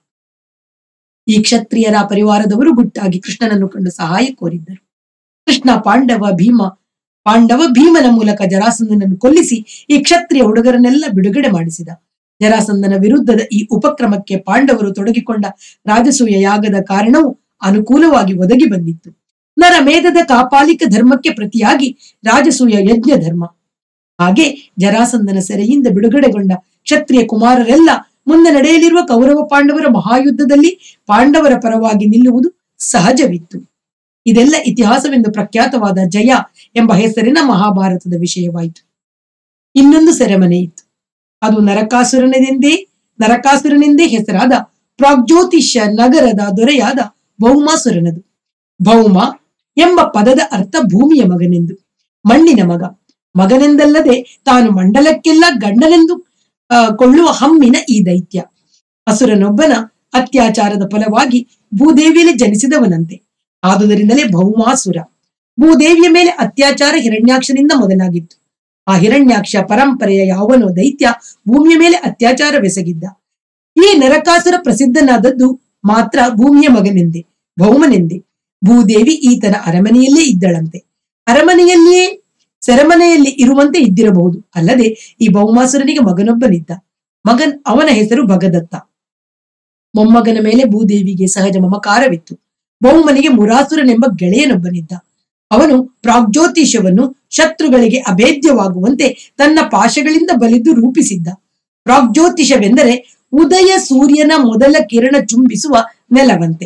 ಈ ಕ್ಷತ್ರಿಯರ ಪರಿವಾರದವರು ಗುಟ್ಟಾಗಿ ಕೃಷ್ಣನನ್ನು ಕಂಡು ಸಹಾಯ ಕೋರಿದ್ದರು ಕೃಷ್ಣ ಪಾಂಡವ ಭೀಮ ಪಾಂಡವ ಭೀಮನ ಮೂಲಕ ಜರಾಸಂದನನ್ನು ಕೊಲ್ಲಿಸಿ ಈ ಕ್ಷತ್ರಿಯ ಹುಡುಗರನ್ನೆಲ್ಲ ಬಿಡುಗಡೆ ಮಾಡಿಸಿದ ಜರಾಸಂದನ ವಿರುದ್ಧದ ಈ ಉಪಕ್ರಮಕ್ಕೆ ಪಾಂಡವರು ತೊಡಗಿಕೊಂಡ ರಾಜಸೂಯ ಯಾಗದ ಕಾರಣವು ಅನುಕೂಲವಾಗಿ ಒದಗಿ ಬಂದಿತ್ತು ನರಮೇಧದ ಕಾಪಾಲಿಕ ಧರ್ಮಕ್ಕೆ ಪ್ರತಿಯಾಗಿ ರಾಜಸೂಯ ಯಜ್ಞ ಧರ್ಮ ಹಾಗೆ ಜರಾಸಂದನ ಸೆರೆಯಿಂದ ಬಿಡುಗಡೆಗೊಂಡ ಕ್ಷತ್ರಿಯ ಕುಮಾರರೆಲ್ಲ ಮುಂದೆ ನಡೆಯಲಿರುವ ಕೌರವ ಪಾಂಡವರ ಮಹಾಯುದ್ಧದಲ್ಲಿ ಪಾಂಡವರ ಪರವಾಗಿ ನಿಲ್ಲುವುದು ಸಹಜವಿತ್ತು ಇದೆಲ್ಲ ಇತಿಹಾಸವೆಂದು ಪ್ರಖ್ಯಾತವಾದ ಜಯ ಎಂಬ ಹೆಸರಿನ ಮಹಾಭಾರತದ ವಿಷಯವಾಯಿತು ಇನ್ನೊಂದು ಸೆರೆಮನೆ ಇತ್ತು ಅದು ನರಕಾಸುರನೆಂದೇ ನರಕಾಸುರನೆಂದೇ ಹೆಸರಾದ ಪ್ರಾಗ್ಜ್ಯೋತಿಷ್ಯ ನಗರದ ದೊರೆಯಾದ ಭೌಮಾಸುರನದು ಭೌಮ ಎಂಬ ಪದದ ಅರ್ಥ ಭೂಮಿಯ ಮಗನೆಂದು ಮಣ್ಣಿನ ಮಗ ಮಗನೆಂದಲ್ಲದೆ ತಾನು ಮಂಡಲಕ್ಕೆಲ್ಲ ಗಂಡನೆಂದು ಆ, ಕೊಳ್ಳುವ ಹಮ್ಮಿನ ಈ ದೈತ್ಯ ಅಸುರನೊಬ್ಬನ ಅತ್ಯಾಚಾರದ ಫಲವಾಗಿ ಭೂದೇವಿಯಲ್ಲಿ ಜನಿಸಿದವನಂತೆ ಆದುದರಿಂದಲೇ ಭೌಮಾಸುರ ಭೂದೇವಿಯ ಮೇಲೆ ಅತ್ಯಾಚಾರ ಹಿರಣ್ಯಾಕ್ಷನಿಂದ ಮೊದಲಾಗಿತ್ತು ಆ ಹಿರಣ್ಯಾಕ್ಷ ಪರಂಪರೆಯ ಯಾವನೋ ದೈತ್ಯ ಭೂಮಿಯ ಮೇಲೆ ಅತ್ಯಾಚಾರವೆಸಗಿದ್ದ ಈ ನರಕಾಸುರ ಪ್ರಸಿದ್ಧನಾದದ್ದು ಮಾತ್ರ ಭೂಮಿಯ ಮಗನೆಂದೇ ಭೌಮನೆಂದೇ ಭೂದೇವಿ ಈತನ ಅರಮನೆಯಲ್ಲೇ ಇದ್ದಳಂತೆ ಅರಮನೆಯಲ್ಲಿಯೇ ಸೆರೆಮನೆಯಲ್ಲಿ ಇರುವಂತೆ ಇದ್ದಿರಬಹುದು ಅಲ್ಲದೆ ಈ ಭೌಮಾಸುರನಿಗೆ ಮಗನೊಬ್ಬನಿದ್ದ ಮಗನ್ ಅವನ ಹೆಸರು ಭಗದತ್ತ ಮೊಮ್ಮಗನ ಮೇಲೆ ಭೂದೇವಿಗೆ ಸಹಜ ಮಮಕಾರವಿತ್ತು ಭೌಮನಿಗೆ ಮುರಾಸುರನೆಂಬ ಗೆಳೆಯನೊಬ್ಬನಿದ್ದ ಅವನು ಪ್ರಾಗ್ಜ್ಯೋತಿಷವನ್ನು ಶತ್ರುಗಳಿಗೆ ಅಭೇದ್ಯವಾಗುವಂತೆ ತನ್ನ ಪಾಶಗಳಿಂದ ಬಲಿದು ರೂಪಿಸಿದ್ದ ಪ್ರಾಗ್ಜ್ಯೋತಿಷವೆಂದರೆ ಉದಯ ಸೂರ್ಯನ ಮೊದಲ ಕಿರಣ ಚುಂಬಿಸುವ ನೆಲವಂತೆ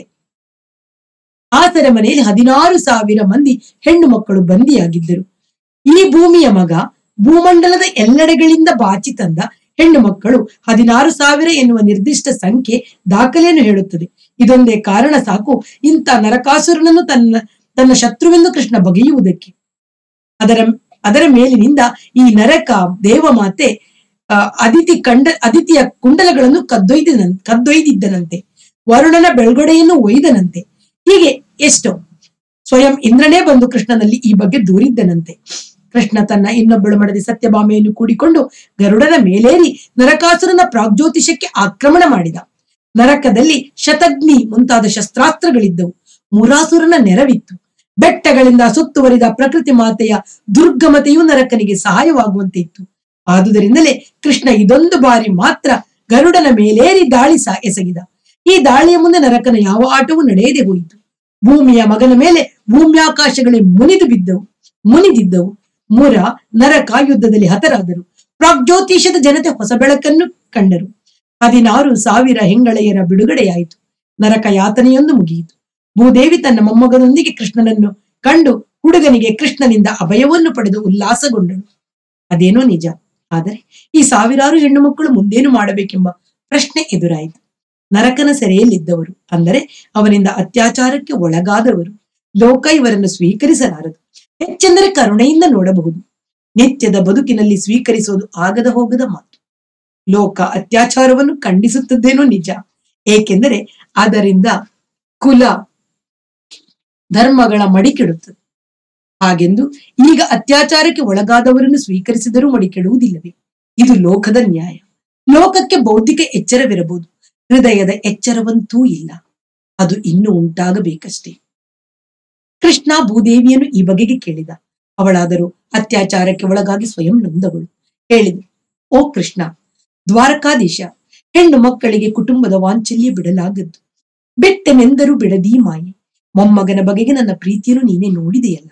ಆ ಸೆರೆಮನೆಯಲ್ಲಿ ಹದಿನಾರು ಸಾವಿರ ಮಂದಿ ಹೆಣ್ಣು ಮಕ್ಕಳು ಬಂದಿಯಾಗಿದ್ದರು ಈ ಭೂಮಿಯ ಮಗ ಭೂಮಂಡಲದ ಎಲ್ಲೆಡೆಗಳಿಂದ ಬಾಚಿ ತಂದ ಹೆಣ್ಣು ಮಕ್ಕಳು ಹದಿನಾರು ಸಾವಿರ ಎನ್ನುವ ನಿರ್ದಿಷ್ಟ ಸಂಖ್ಯೆ ದಾಖಲೆಯನ್ನು ಹೇಳುತ್ತದೆ ಇದೊಂದೇ ಕಾರಣ ಸಾಕು ಇಂಥ ನರಕಾಸುರನನ್ನು ತನ್ನ ತನ್ನ ಶತ್ರುವೆಂದು ಕೃಷ್ಣ ಬಗೆಯುವುದಕ್ಕೆ ಅದರ ಅದರ ಮೇಲಿನಿಂದ ಈ ನರಕ ದೇವಮಾತೆ ಆ, ಅದಿತಿ ಕಂಡ ಅದಿತಿಯ ಕುಂಡಲಗಳನ್ನು ಕದ್ದೊಯ್ದನ ಕದ್ದೊಯ್ದಿದ್ದನಂತೆ ವರುಣನ ಬೆಳ್ಗೊಡೆಯನ್ನು ಒಯ್ದನಂತೆ ಹೀಗೆ ಎಷ್ಟೋ ಸ್ವಯಂ ಇಂದ್ರನೇ ಬಂದು ಕೃಷ್ಣನಲ್ಲಿ ಈ ಬಗ್ಗೆ ದೂರಿದ್ದನಂತೆ ಕೃಷ್ಣ ತನ್ನ ಇನ್ನೊಬ್ಬಳು ಮಡದಿ ಸತ್ಯಭಾಮೆಯನ್ನು ಕೂಡಿಕೊಂಡು ಗರುಡನ ಮೇಲೇರಿ ನರಕಾಸುರನ ಪ್ರಾಗ್ಜ್ಯೋತಿಷಕ್ಕೆ ಆಕ್ರಮಣ ಮಾಡಿದ ನರಕದಲ್ಲಿ ಶತಗ್ನಿ ಮುಂತಾದ ಶಸ್ತ್ರಾಸ್ತ್ರಗಳಿದ್ದವು ಮುರಾಸುರನ ನೆರವಿತ್ತು ಬೆಟ್ಟಗಳಿಂದ ಸುತ್ತುವರಿದ ಪ್ರಕೃತಿ ಮಾತೆಯ ದುರ್ಗಮತೆಯು ನರಕನಿಗೆ ಸಹಾಯವಾಗುವಂತೆ ಇತ್ತು ಆದುದರಿಂದಲೇ ಕೃಷ್ಣ ಇದೊಂದು ಬಾರಿ ಮಾತ್ರ ಗರುಡನ ಮೇಲೇರಿ ದಾಳಿ ಸಾ ಎಸಗಿದ ಈ ದಾಳಿಯ ಮುಂದೆ ನರಕನ ಯಾವ ಆಟವೂ ನಡೆಯದೆ ಹೋಯಿತು ಭೂಮಿಯ ಮಗನ ಮೇಲೆ ಭೂಮ್ಯಾಕಾಶಗಳೇ ಮುನಿದು ಬಿದ್ದವು ಮುನಿದಿದ್ದವು ಮುರ ನರಕ ಯುದ್ಧದಲ್ಲಿ ಹತರಾದರು ಪ್ರಾಗ್ಜ್ಯೋತಿಷದ ಜನತೆ ಹೊಸ ಬೆಳಕನ್ನು ಕಂಡರು ಹದಿನಾರು ಸಾವಿರ ಹೆಂಗಳೆಯರ ಬಿಡುಗಡೆಯಾಯಿತು ನರಕ ಯಾತನೆಯೊಂದು ಮುಗಿಯಿತು ಭೂದೇವಿ ತನ್ನ ಮೊಮ್ಮಗನೊಂದಿಗೆ ಕೃಷ್ಣನನ್ನು ಕಂಡು ಹುಡುಗನಿಗೆ ಕೃಷ್ಣನಿಂದ ಅಭಯವನ್ನು ಪಡೆದು ಉಲ್ಲಾಸಗೊಂಡಳು ಅದೇನೋ ನಿಜ ಆದರೆ ಈ ಸಾವಿರಾರು ಹೆಣ್ಣು ಮಕ್ಕಳು ಮುಂದೇನು ಮಾಡಬೇಕೆಂಬ ಪ್ರಶ್ನೆ ಎದುರಾಯಿತು ನರಕನ ಸೆರೆಯಲ್ಲಿದ್ದವರು ಅಂದರೆ ಅವನಿಂದ ಅತ್ಯಾಚಾರಕ್ಕೆ ಒಳಗಾದವರು ಲೋಕ ಇವರನ್ನು ಸ್ವೀಕರಿಸಲಾರದು ಹೆಚ್ಚೆಂದರೆ ಕರುಣೆಯಿಂದ ನೋಡಬಹುದು ನಿತ್ಯದ ಬದುಕಿನಲ್ಲಿ ಸ್ವೀಕರಿಸೋದು ಆಗದ ಹೋಗದ ಮಾತು ಲೋಕ ಅತ್ಯಾಚಾರವನ್ನು ಖಂಡಿಸುತ್ತದ್ದೇನೋ ನಿಜ ಏಕೆಂದರೆ ಅದರಿಂದ ಕುಲ ಧರ್ಮಗಳ ಮಡಿಕೆಡುತ್ತದೆ ಹಾಗೆಂದು ಈಗ ಅತ್ಯಾಚಾರಕ್ಕೆ ಒಳಗಾದವರನ್ನು ಸ್ವೀಕರಿಸಿದರೂ ಮಡಿಕೆಡುವುದಿಲ್ಲವೇ ಇದು ಲೋಕದ ನ್ಯಾಯ ಲೋಕಕ್ಕೆ ಬೌದ್ಧಿಕ ಎಚ್ಚರವಿರಬಹುದು ಹೃದಯದ ಎಚ್ಚರವಂತೂ ಇಲ್ಲ ಅದು ಇನ್ನು ಉಂಟಾಗಬೇಕಷ್ಟೇ ಕೃಷ್ಣ ಭೂದೇವಿಯನ್ನು ಈ ಬಗೆಗೆ ಕೇಳಿದ ಅವಳಾದರೂ ಅತ್ಯಾಚಾರಕ್ಕೆ ಒಳಗಾಗಿ ಸ್ವಯಂ ನೊಂದವಳು ಹೇಳಿದಳು ಓ ಕೃಷ್ಣ ದ್ವಾರಕಾಧೀಶ ಹೆಣ್ಣು ಮಕ್ಕಳಿಗೆ ಕುಟುಂಬದ ವಾಂಚಲ್ಯ ಬಿಡಲಾಗದ್ದು ಬೆಟ್ಟನೆಂದರೂ ಬಿಡದೀ ಮಾಯೆ ಮೊಮ್ಮಗನ ಬಗೆಗೆ ನನ್ನ ಪ್ರೀತಿಯನ್ನು ನೀನೇ ನೋಡಿದೆಯಲ್ಲ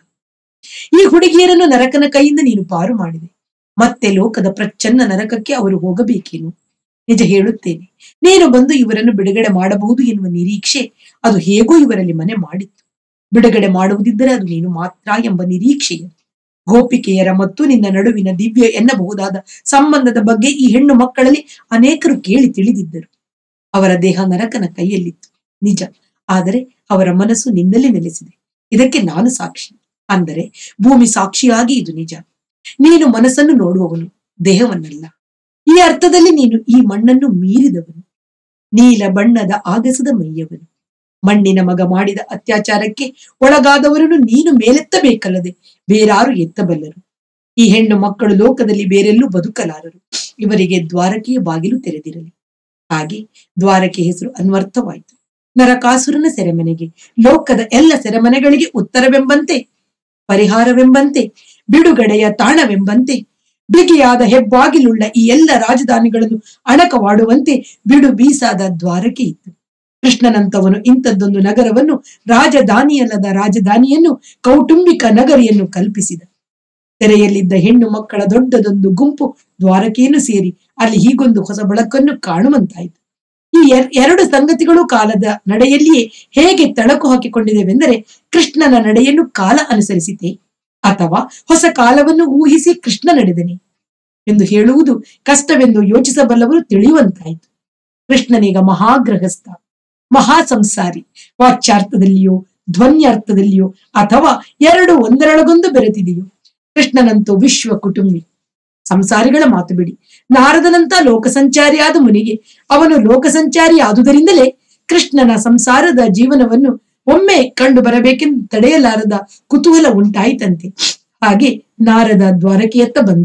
ಈ ಹುಡುಗಿಯರನ್ನು ನರಕನ ಕೈಯಿಂದ ನೀನು ಪಾರು ಮಾಡಿದೆ ಮತ್ತೆ ಲೋಕದ ಪ್ರಚ್ಛನ್ನ ನರಕಕ್ಕೆ ಅವರು ಹೋಗಬೇಕೇನು ನಿಜ ಹೇಳುತ್ತೇನೆ ನೀನು ಬಂದು ಇವರನ್ನು ಬಿಡುಗಡೆ ಮಾಡಬಹುದು ಎನ್ನುವ ನಿರೀಕ್ಷೆ ಅದು ಹೇಗೋ ಇವರಲ್ಲಿ ಮನೆ ಮಾಡಿತ್ತು ಬಿಡುಗಡೆ ಮಾಡುವುದಿದ್ದರೆ ಅದು ನೀನು ಮಾತ್ರ ಎಂಬ ನಿರೀಕ್ಷೆಯು ಗೋಪಿಕೆಯರ ಮತ್ತು ನಿನ್ನ ನಡುವಿನ ದಿವ್ಯ ಎನ್ನಬಹುದಾದ ಸಂಬಂಧದ ಬಗ್ಗೆ ಈ ಹೆಣ್ಣು ಮಕ್ಕಳಲ್ಲಿ ಅನೇಕರು ಕೇಳಿ ತಿಳಿದಿದ್ದರು ಅವರ ದೇಹ ನರಕನ ಕೈಯಲ್ಲಿತ್ತು ನಿಜ ಆದರೆ ಅವರ ಮನಸ್ಸು ನಿನ್ನಲ್ಲಿ ನೆಲೆಸಿದೆ ಇದಕ್ಕೆ ನಾನು ಸಾಕ್ಷಿ ಅಂದರೆ ಭೂಮಿ ಸಾಕ್ಷಿಯಾಗಿ ಇದು ನಿಜ ನೀನು ಮನಸ್ಸನ್ನು ನೋಡುವವನು ದೇಹವನ್ನಲ್ಲ ಈ ಅರ್ಥದಲ್ಲಿ ನೀನು ಈ ಮಣ್ಣನ್ನು ಮೀರಿದವನು ನೀಲ ಬಣ್ಣದ ಆಗಸದ ಮೈಯವನು ಮಣ್ಣಿನ ಮಗ ಮಾಡಿದ ಅತ್ಯಾಚಾರಕ್ಕೆ ಒಳಗಾದವರನ್ನು ನೀನು ಮೇಲೆತ್ತಬೇಕಲ್ಲದೆ ಬೇರಾರು ಎತ್ತಬಲ್ಲರು ಈ ಹೆಣ್ಣು ಮಕ್ಕಳು ಲೋಕದಲ್ಲಿ ಬೇರೆಲ್ಲೂ ಬದುಕಲಾರರು ಇವರಿಗೆ ದ್ವಾರಕೆಯ ಬಾಗಿಲು ತೆರೆದಿರಲಿ ಹಾಗೆ ದ್ವಾರಕೆ ಹೆಸರು ಅನ್ವರ್ಥವಾಯಿತು ನರಕಾಸುರನ ಸೆರೆಮನೆಗೆ ಲೋಕದ ಎಲ್ಲ ಸೆರೆಮನೆಗಳಿಗೆ ಉತ್ತರವೆಂಬಂತೆ ಪರಿಹಾರವೆಂಬಂತೆ ಬಿಡುಗಡೆಯ ತಾಣವೆಂಬಂತೆ ಬಿಗಿಯಾದ ಹೆಬ್ಬಾಗಿಲುಳ್ಳ ಈ ಎಲ್ಲ ರಾಜಧಾನಿಗಳನ್ನು ಅಣಕವಾಡುವಂತೆ ಬಿಡು ಬೀಸಾದ ದ್ವಾರಕೆ ಇತ್ತು ಕೃಷ್ಣನಂತವನು ಇಂಥದ್ದೊಂದು ನಗರವನ್ನು ರಾಜಧಾನಿಯಲ್ಲದ ರಾಜಧಾನಿಯನ್ನು ಕೌಟುಂಬಿಕ ನಗರಿಯನ್ನು ಕಲ್ಪಿಸಿದ ತೆರೆಯಲ್ಲಿದ್ದ ಹೆಣ್ಣು ಮಕ್ಕಳ ದೊಡ್ಡದೊಂದು ಗುಂಪು ದ್ವಾರಕೆಯನ್ನು ಸೇರಿ ಅಲ್ಲಿ ಹೀಗೊಂದು ಹೊಸ ಬೆಳಕನ್ನು ಕಾಣುವಂತಾಯಿತು ಈ ಎರ್- ಎರಡು ಸಂಗತಿಗಳು ಕಾಲದ ನಡೆಯಲ್ಲಿಯೇ ಹೇಗೆ ತಳಕು ಹಾಕಿಕೊಂಡಿದೆವೆಂದರೆ ಕೃಷ್ಣನ ನಡೆಯನ್ನು ಕಾಲ ಅನುಸರಿಸಿತೆ ಅಥವಾ ಹೊಸ ಕಾಲವನ್ನು ಊಹಿಸಿ ಕೃಷ್ಣ ನಡೆದನೆ ಎಂದು ಹೇಳುವುದು ಕಷ್ಟವೆಂದು ಯೋಚಿಸಬಲ್ಲವರು ತಿಳಿಯುವಂತಾಯಿತು ಕೃಷ್ಣನೀಗ ಮಹಾಗ್ರಹಸ್ಥ ಮಹಾ ಸಂಸಾರಿ ವಾಚ್ಯಾರ್ಥದಲ್ಲಿಯೋ ಧ್ವನ್ಯಾರ್ಥದಲ್ಲಿಯೋ ಅಥವಾ ಎರಡು ಒಂದರೊಳಗೊಂದು ಬೆರೆತಿದೆಯೋ ಕೃಷ್ಣನಂತೂ ವಿಶ್ವ ಕುಟುಂಬಿ ಸಂಸಾರಿಗಳ ಮಾತು ಬಿಡಿ ನಾರದನಂತ ಲೋಕಸಂಚಾರಿಯಾದ ಮುನಿಗೆ ಅವನು ಲೋಕಸಂಚಾರಿ ಆದುದರಿಂದಲೇ ಕೃಷ್ಣನ ಸಂಸಾರದ ಜೀವನವನ್ನು ಒಮ್ಮೆ ಕಂಡು ಬರಬೇಕೆಂದು ತಡೆಯಲಾರದ ಕುತೂಹಲ ಉಂಟಾಯಿತಂತೆ ಹಾಗೆ ನಾರದ ದ್ವಾರಕೆಯತ್ತ ಬಂದ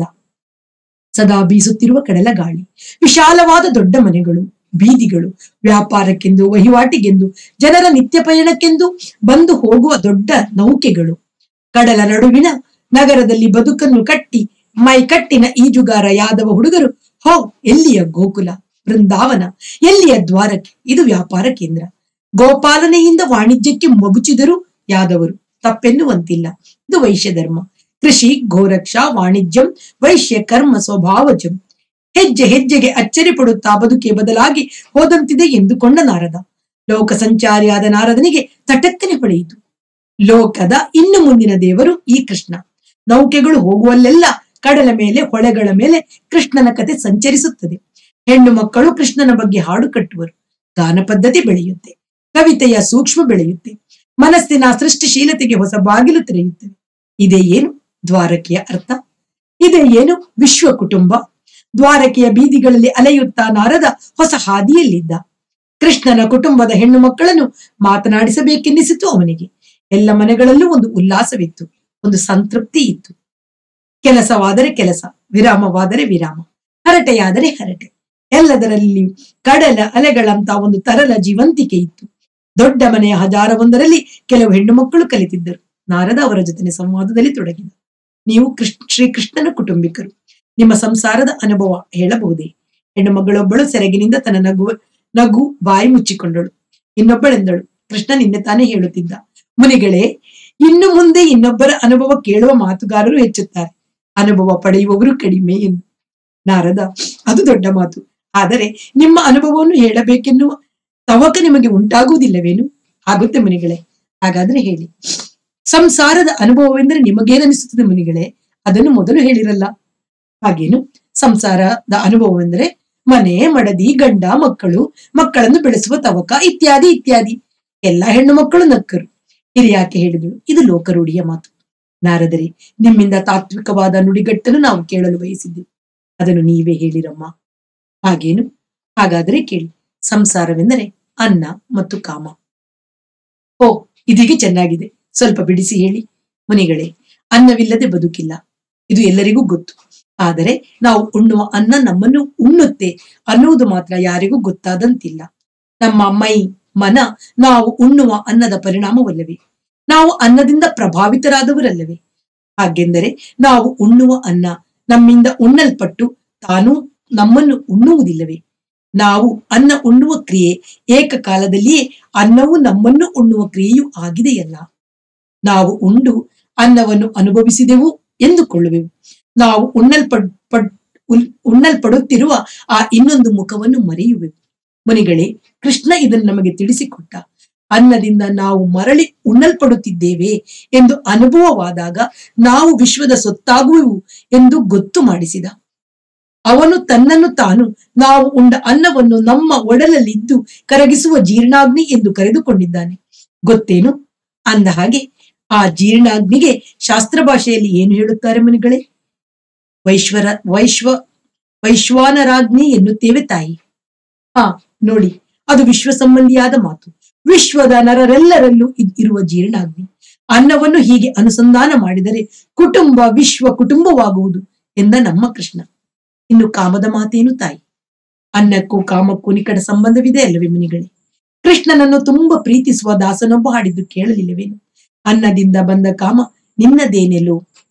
ಸದಾ ಬೀಸುತ್ತಿರುವ ಕಡಲ ಗಾಳಿ ವಿಶಾಲವಾದ ದೊಡ್ಡ ಮನೆಗಳು ಬೀದಿಗಳು ವ್ಯಾಪಾರಕ್ಕೆಂದು ವಹಿವಾಟಿಗೆಂದು ಜನರ ನಿತ್ಯ ಪಯಣಕ್ಕೆಂದು ಬಂದು ಹೋಗುವ ದೊಡ್ಡ ನೌಕೆಗಳು ಕಡಲ ನಡುವಿನ ನಗರದಲ್ಲಿ ಬದುಕನ್ನು ಕಟ್ಟಿ ಮೈಕಟ್ಟಿನ ಈಜುಗಾರ ಯಾದವ ಹುಡುಗರು ಹೋ ಎಲ್ಲಿಯ ಗೋಕುಲ ಬೃಂದಾವನ ಎಲ್ಲಿಯ ದ್ವಾರಕೆ ಇದು ವ್ಯಾಪಾರ ಕೇಂದ್ರ ಗೋಪಾಲನೆಯಿಂದ ವಾಣಿಜ್ಯಕ್ಕೆ ಮಗುಚಿದರು ಯಾದವರು ತಪ್ಪೆನ್ನುವಂತಿಲ್ಲ ಇದು ವೈಶ್ಯ ಧರ್ಮ ಕೃಷಿ ಗೋರಕ್ಷಾ ವಾಣಿಜ್ಯಂ ವೈಶ್ಯ ಕರ್ಮ ಸ್ವಭಾವಜಂ ಹೆಜ್ಜೆ ಹೆಜ್ಜೆಗೆ ಅಚ್ಚರಿ ಪಡುತ್ತಾ ಬದುಕೆ ಬದಲಾಗಿ ಹೋದಂತಿದೆ ಎಂದುಕೊಂಡ ನಾರದ ಲೋಕ ಸಂಚಾರಿಯಾದ ನಾರದನಿಗೆ ತಟಕ್ಕನೆ ಹೊಳೆಯಿತು ಲೋಕದ ಇನ್ನು ಮುಂದಿನ ದೇವರು ಈ ಕೃಷ್ಣ ನೌಕೆಗಳು ಹೋಗುವಲ್ಲೆಲ್ಲ ಕಡಲ ಮೇಲೆ ಹೊಳೆಗಳ ಮೇಲೆ ಕೃಷ್ಣನ ಕತೆ ಸಂಚರಿಸುತ್ತದೆ ಹೆಣ್ಣು ಮಕ್ಕಳು ಕೃಷ್ಣನ ಬಗ್ಗೆ ಹಾಡು ಕಟ್ಟುವರು ಗಾನ ಪದ್ಧತಿ ಬೆಳೆಯುತ್ತೆ ಕವಿತೆಯ ಸೂಕ್ಷ್ಮ ಬೆಳೆಯುತ್ತೆ ಮನಸ್ಸಿನ ಸೃಷ್ಟಿಶೀಲತೆಗೆ ಹೊಸ ಬಾಗಿಲು ತೆರೆಯುತ್ತವೆ ಇದೇ ಏನು ದ್ವಾರಕೆಯ ಅರ್ಥ ಇದೇ ಏನು ವಿಶ್ವ ಕುಟುಂಬ ದ್ವಾರಕೆಯ ಬೀದಿಗಳಲ್ಲಿ ಅಲೆಯುತ್ತಾ ನಾರದ ಹೊಸ ಹಾದಿಯಲ್ಲಿದ್ದ ಕೃಷ್ಣನ ಕುಟುಂಬದ ಹೆಣ್ಣು ಮಕ್ಕಳನ್ನು ಮಾತನಾಡಿಸಬೇಕೆನ್ನಿಸಿತು ಅವನಿಗೆ ಎಲ್ಲ ಮನೆಗಳಲ್ಲೂ ಒಂದು ಉಲ್ಲಾಸವಿತ್ತು ಒಂದು ಸಂತೃಪ್ತಿ ಇತ್ತು ಕೆಲಸವಾದರೆ ಕೆಲಸ ವಿರಾಮವಾದರೆ ವಿರಾಮ ಹರಟೆಯಾದರೆ ಹರಟೆ ಎಲ್ಲದರಲ್ಲಿಯೂ ಕಡಲ ಅಲೆಗಳಂತ ಒಂದು ತರಲ ಜೀವಂತಿಕೆ ಇತ್ತು ದೊಡ್ಡ ಮನೆಯ ಹಜಾರವೊಂದರಲ್ಲಿ ಕೆಲವು ಹೆಣ್ಣು ಮಕ್ಕಳು ಕಲಿತಿದ್ದರು ನಾರದ ಅವರ ಜೊತೆ ಸಂವಾದದಲ್ಲಿ ತೊಡಗಿದ ನೀವು ಕೃಷ್ಣ ಶ್ರೀಕೃಷ್ಣನ ಕುಟುಂಬಿಕರು ನಿಮ್ಮ ಸಂಸಾರದ ಅನುಭವ ಹೇಳಬಹುದೇ ಹೆಣ್ಣು ಮಗಳೊಬ್ಬಳು ಸೆರಗಿನಿಂದ ತನ್ನ ನಗು ನಗು ಬಾಯಿ ಮುಚ್ಚಿಕೊಂಡಳು ಇನ್ನೊಬ್ಬಳೆಂದಳು ಕೃಷ್ಣ ನಿನ್ನೆ ತಾನೇ ಹೇಳುತ್ತಿದ್ದ ಮುನಿಗಳೇ ಇನ್ನು ಮುಂದೆ ಇನ್ನೊಬ್ಬರ ಅನುಭವ ಕೇಳುವ ಮಾತುಗಾರರು ಹೆಚ್ಚುತ್ತಾರೆ ಅನುಭವ ಪಡೆಯುವವರು ಕಡಿಮೆ ಎಂದು ನಾರದ ಅದು ದೊಡ್ಡ ಮಾತು ಆದರೆ ನಿಮ್ಮ ಅನುಭವವನ್ನು ಹೇಳಬೇಕೆನ್ನುವ ತವಕ ನಿಮಗೆ ಉಂಟಾಗುವುದಿಲ್ಲವೇನು ಆಗುತ್ತೆ ಮುನಿಗಳೇ ಹಾಗಾದ್ರೆ ಹೇಳಿ ಸಂಸಾರದ ಅನುಭವವೆಂದರೆ ನಿಮಗೇನನಿಸುತ್ತದೆ ಮುನಿಗಳೇ ಅದನ್ನು ಮೊದಲು ಹೇಳಿರಲ್ಲ ಹಾಗೇನು ಸಂಸಾರದ ಅನುಭವವೆಂದರೆ ಮನೆ ಮಡದಿ ಗಂಡ ಮಕ್ಕಳು ಮಕ್ಕಳನ್ನು ಬೆಳೆಸುವ ತವಕ ಇತ್ಯಾದಿ ಇತ್ಯಾದಿ ಎಲ್ಲ ಹೆಣ್ಣು ಮಕ್ಕಳು ನಕ್ಕರು ಹಿರಿಯಾಕೆ ಹೇಳಿದಳು ಇದು ಲೋಕರೂಢಿಯ ಮಾತು ನಾರದರೆ ನಿಮ್ಮಿಂದ ತಾತ್ವಿಕವಾದ ನುಡಿಗಟ್ಟನ್ನು ನಾವು ಕೇಳಲು ಬಯಸಿದ್ದೆವು ಅದನ್ನು ನೀವೇ ಹೇಳಿರಮ್ಮ ಹಾಗೇನು ಹಾಗಾದರೆ ಕೇಳಿ ಸಂಸಾರವೆಂದರೆ ಅನ್ನ ಮತ್ತು ಕಾಮ ಓ ಇದೀಗೆ ಚೆನ್ನಾಗಿದೆ ಸ್ವಲ್ಪ ಬಿಡಿಸಿ ಹೇಳಿ ಮುನಿಗಳೇ ಅನ್ನವಿಲ್ಲದೆ ಬದುಕಿಲ್ಲ ಇದು ಎಲ್ಲರಿಗೂ ಗೊತ್ತು ಆದರೆ ನಾವು ಉಣ್ಣುವ ಅನ್ನ ನಮ್ಮನ್ನು ಉಣ್ಣುತ್ತೆ ಅನ್ನುವುದು ಮಾತ್ರ ಯಾರಿಗೂ ಗೊತ್ತಾದಂತಿಲ್ಲ ನಮ್ಮ ಮೈ ಮನ ನಾವು ಉಣ್ಣುವ ಅನ್ನದ ಪರಿಣಾಮವಲ್ಲವೇ ನಾವು ಅನ್ನದಿಂದ ಪ್ರಭಾವಿತರಾದವರಲ್ಲವೇ ಹಾಗೆಂದರೆ ನಾವು ಉಣ್ಣುವ ಅನ್ನ ನಮ್ಮಿಂದ ಉಣ್ಣಲ್ಪಟ್ಟು ತಾನು ನಮ್ಮನ್ನು ಉಣ್ಣುವುದಿಲ್ಲವೇ ನಾವು ಅನ್ನ ಉಣ್ಣುವ ಕ್ರಿಯೆ ಏಕಕಾಲದಲ್ಲಿಯೇ ಅನ್ನವು ನಮ್ಮನ್ನು ಉಣ್ಣುವ ಕ್ರಿಯೆಯೂ ಆಗಿದೆಯಲ್ಲ ನಾವು ಉಂಡು ಅನ್ನವನ್ನು ಅನುಭವಿಸಿದೆವು ಎಂದುಕೊಳ್ಳುವೆವು ನಾವು ಉಣ್ಣಲ್ಪಡ್ ಪಡ್- ಉಲ್- ಉಣ್ಣಲ್ಪಡುತ್ತಿರುವ ಆ ಇನ್ನೊಂದು ಮುಖವನ್ನು ಮರೆಯುವೆವು ಮುನಿಗಳೇ ಕೃಷ್ಣ ಇದನ್ನು ನಮಗೆ ತಿಳಿಸಿಕೊಟ್ಟ ಅನ್ನದಿಂದ ನಾವು ಮರಳಿ ಉಣ್ಣಲ್ಪಡುತ್ತಿದ್ದೇವೆ ಎಂದು ಅನುಭವವಾದಾಗ ನಾವು ವಿಶ್ವದ ಸೊತ್ತಾಗುವೆವು ಎಂದು ಗೊತ್ತು ಮಾಡಿಸಿದ ಅವನು ತನ್ನನ್ನು ತಾನು ನಾವು ಉಂಡ ಅನ್ನವನ್ನು ನಮ್ಮ ಒಡಲಲ್ಲಿದ್ದು ಕರಗಿಸುವ ಜೀರ್ಣಾಗ್ನಿ ಎಂದು ಕರೆದುಕೊಂಡಿದ್ದಾನೆ ಗೊತ್ತೇನು ಅಂದ ಹಾಗೆ ಆ ಜೀರ್ಣಾಗ್ನಿಗೆ ಶಾಸ್ತ್ರ ಭಾಷೆಯಲ್ಲಿ ಏನು ಹೇಳುತ್ತಾರೆ ಮುನಿಗಳೇ ವೈಶ್ವರ ವೈಶ್ವ ವೈಶ್ವಾನರಾಗ್ನಿ ಎನ್ನುತ್ತೇವೆ ತಾಯಿ ಹಾ ನೋಡಿ ಅದು ವಿಶ್ವ ಸಂಬಂಧಿಯಾದ ಮಾತು ವಿಶ್ವದ ನರರೆಲ್ಲರಲ್ಲೂ ಇದ್- ಇರುವ ಜೀರ್ಣಾಗ್ನಿ ಅನ್ನವನ್ನು ಹೀಗೆ ಅನುಸಂಧಾನ ಮಾಡಿದರೆ ಕುಟುಂಬ ವಿಶ್ವ ಕುಟುಂಬವಾಗುವುದು ಎಂದ ನಮ್ಮ ಕೃಷ್ಣ ಇನ್ನು ಕಾಮದ ಮಾತೇನು ತಾಯಿ ಅನ್ನಕ್ಕೂ ಕಾಮಕ್ಕೂ ನಿಕಟ ಸಂಬಂಧವಿದೆ ಅಲ್ಲವೇ ಮುನಿಗಳೇ ಕೃಷ್ಣನನ್ನು ತುಂಬಾ ಪ್ರೀತಿಸುವ ದಾಸನೊಬ್ಬ ಹಾಡಿದ್ದು ಕೇಳಲಿಲ್ಲವೇನು ಅನ್ನದಿಂದ ಬಂದ ಕಾಮ ನಿನ್ನದೇನೆಲ್ಲೋ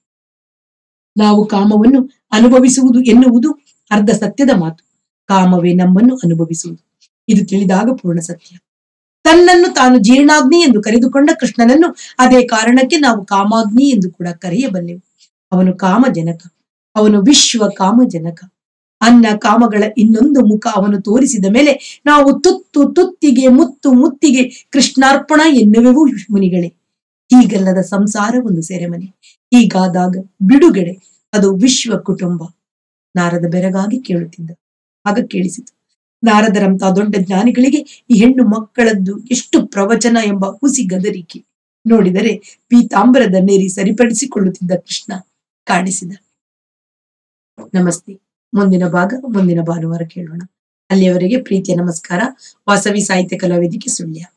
ನಾವು ಕಾಮವನ್ನು ಅನುಭವಿಸುವುದು ಎನ್ನುವುದು ಅರ್ಧ ಸತ್ಯದ ಮಾತು ಕಾಮವೇ ನಮ್ಮನ್ನು ಅನುಭವಿಸುವುದು ಇದು ತಿಳಿದಾಗ ಪೂರ್ಣ ಸತ್ಯ ತನ್ನನ್ನು ತಾನು ಜೀರ್ಣಾಗ್ನಿ ಎಂದು ಕರೆದುಕೊಂಡ ಕೃಷ್ಣನನ್ನು ಅದೇ ಕಾರಣಕ್ಕೆ ನಾವು ಕಾಮಾಗ್ನಿ ಎಂದು ಕೂಡ ಕರೆಯಬಲ್ಲೆವು ಅವನು ಕಾಮಜನಕ ಅವನು ವಿಶ್ವ ಕಾಮಜನಕ ಅನ್ನ ಕಾಮಗಳ ಇನ್ನೊಂದು ಮುಖ ಅವನು ತೋರಿಸಿದ ಮೇಲೆ ನಾವು ತುತ್ತು ತುತ್ತಿಗೆ ಮುತ್ತು ಮುತ್ತಿಗೆ ಕೃಷ್ಣಾರ್ಪಣ ಎನ್ನುವೆವು ಮುನಿಗಳೇ ಹೀಗಲ್ಲದ ಸಂಸಾರ ಒಂದು ಸೆರೆಮನೆ ಹೀಗಾದಾಗ ಬಿಡುಗಡೆ ಅದು ವಿಶ್ವ ಕುಟುಂಬ ನಾರದ ಬೆರಗಾಗಿ ಕೇಳುತ್ತಿದ್ದ ಆಗ ಕೇಳಿಸಿತು ನಾರದರಂತ ದೊಡ್ಡ ಜ್ಞಾನಿಗಳಿಗೆ ಈ ಹೆಣ್ಣು ಮಕ್ಕಳದ್ದು ಎಷ್ಟು ಪ್ರವಚನ ಎಂಬ ಹುಸಿ ಗದರಿಕೆ ನೋಡಿದರೆ ಪೀತಾಂಬರದ ನೇರಿ ಸರಿಪಡಿಸಿಕೊಳ್ಳುತ್ತಿದ್ದ ಕೃಷ್ಣ ಕಾಣಿಸಿದ ನಮಸ್ತೆ ಮುಂದಿನ ಭಾಗ ಮುಂದಿನ ಭಾನುವಾರ ಕೇಳೋಣ ಅಲ್ಲಿಯವರೆಗೆ ಪ್ರೀತಿಯ ನಮಸ್ಕಾರ ವಾಸವಿ ಸಾಹಿತ್ಯ ಕಲಾವೇದಿಕೆ ಸುಳ್ಯ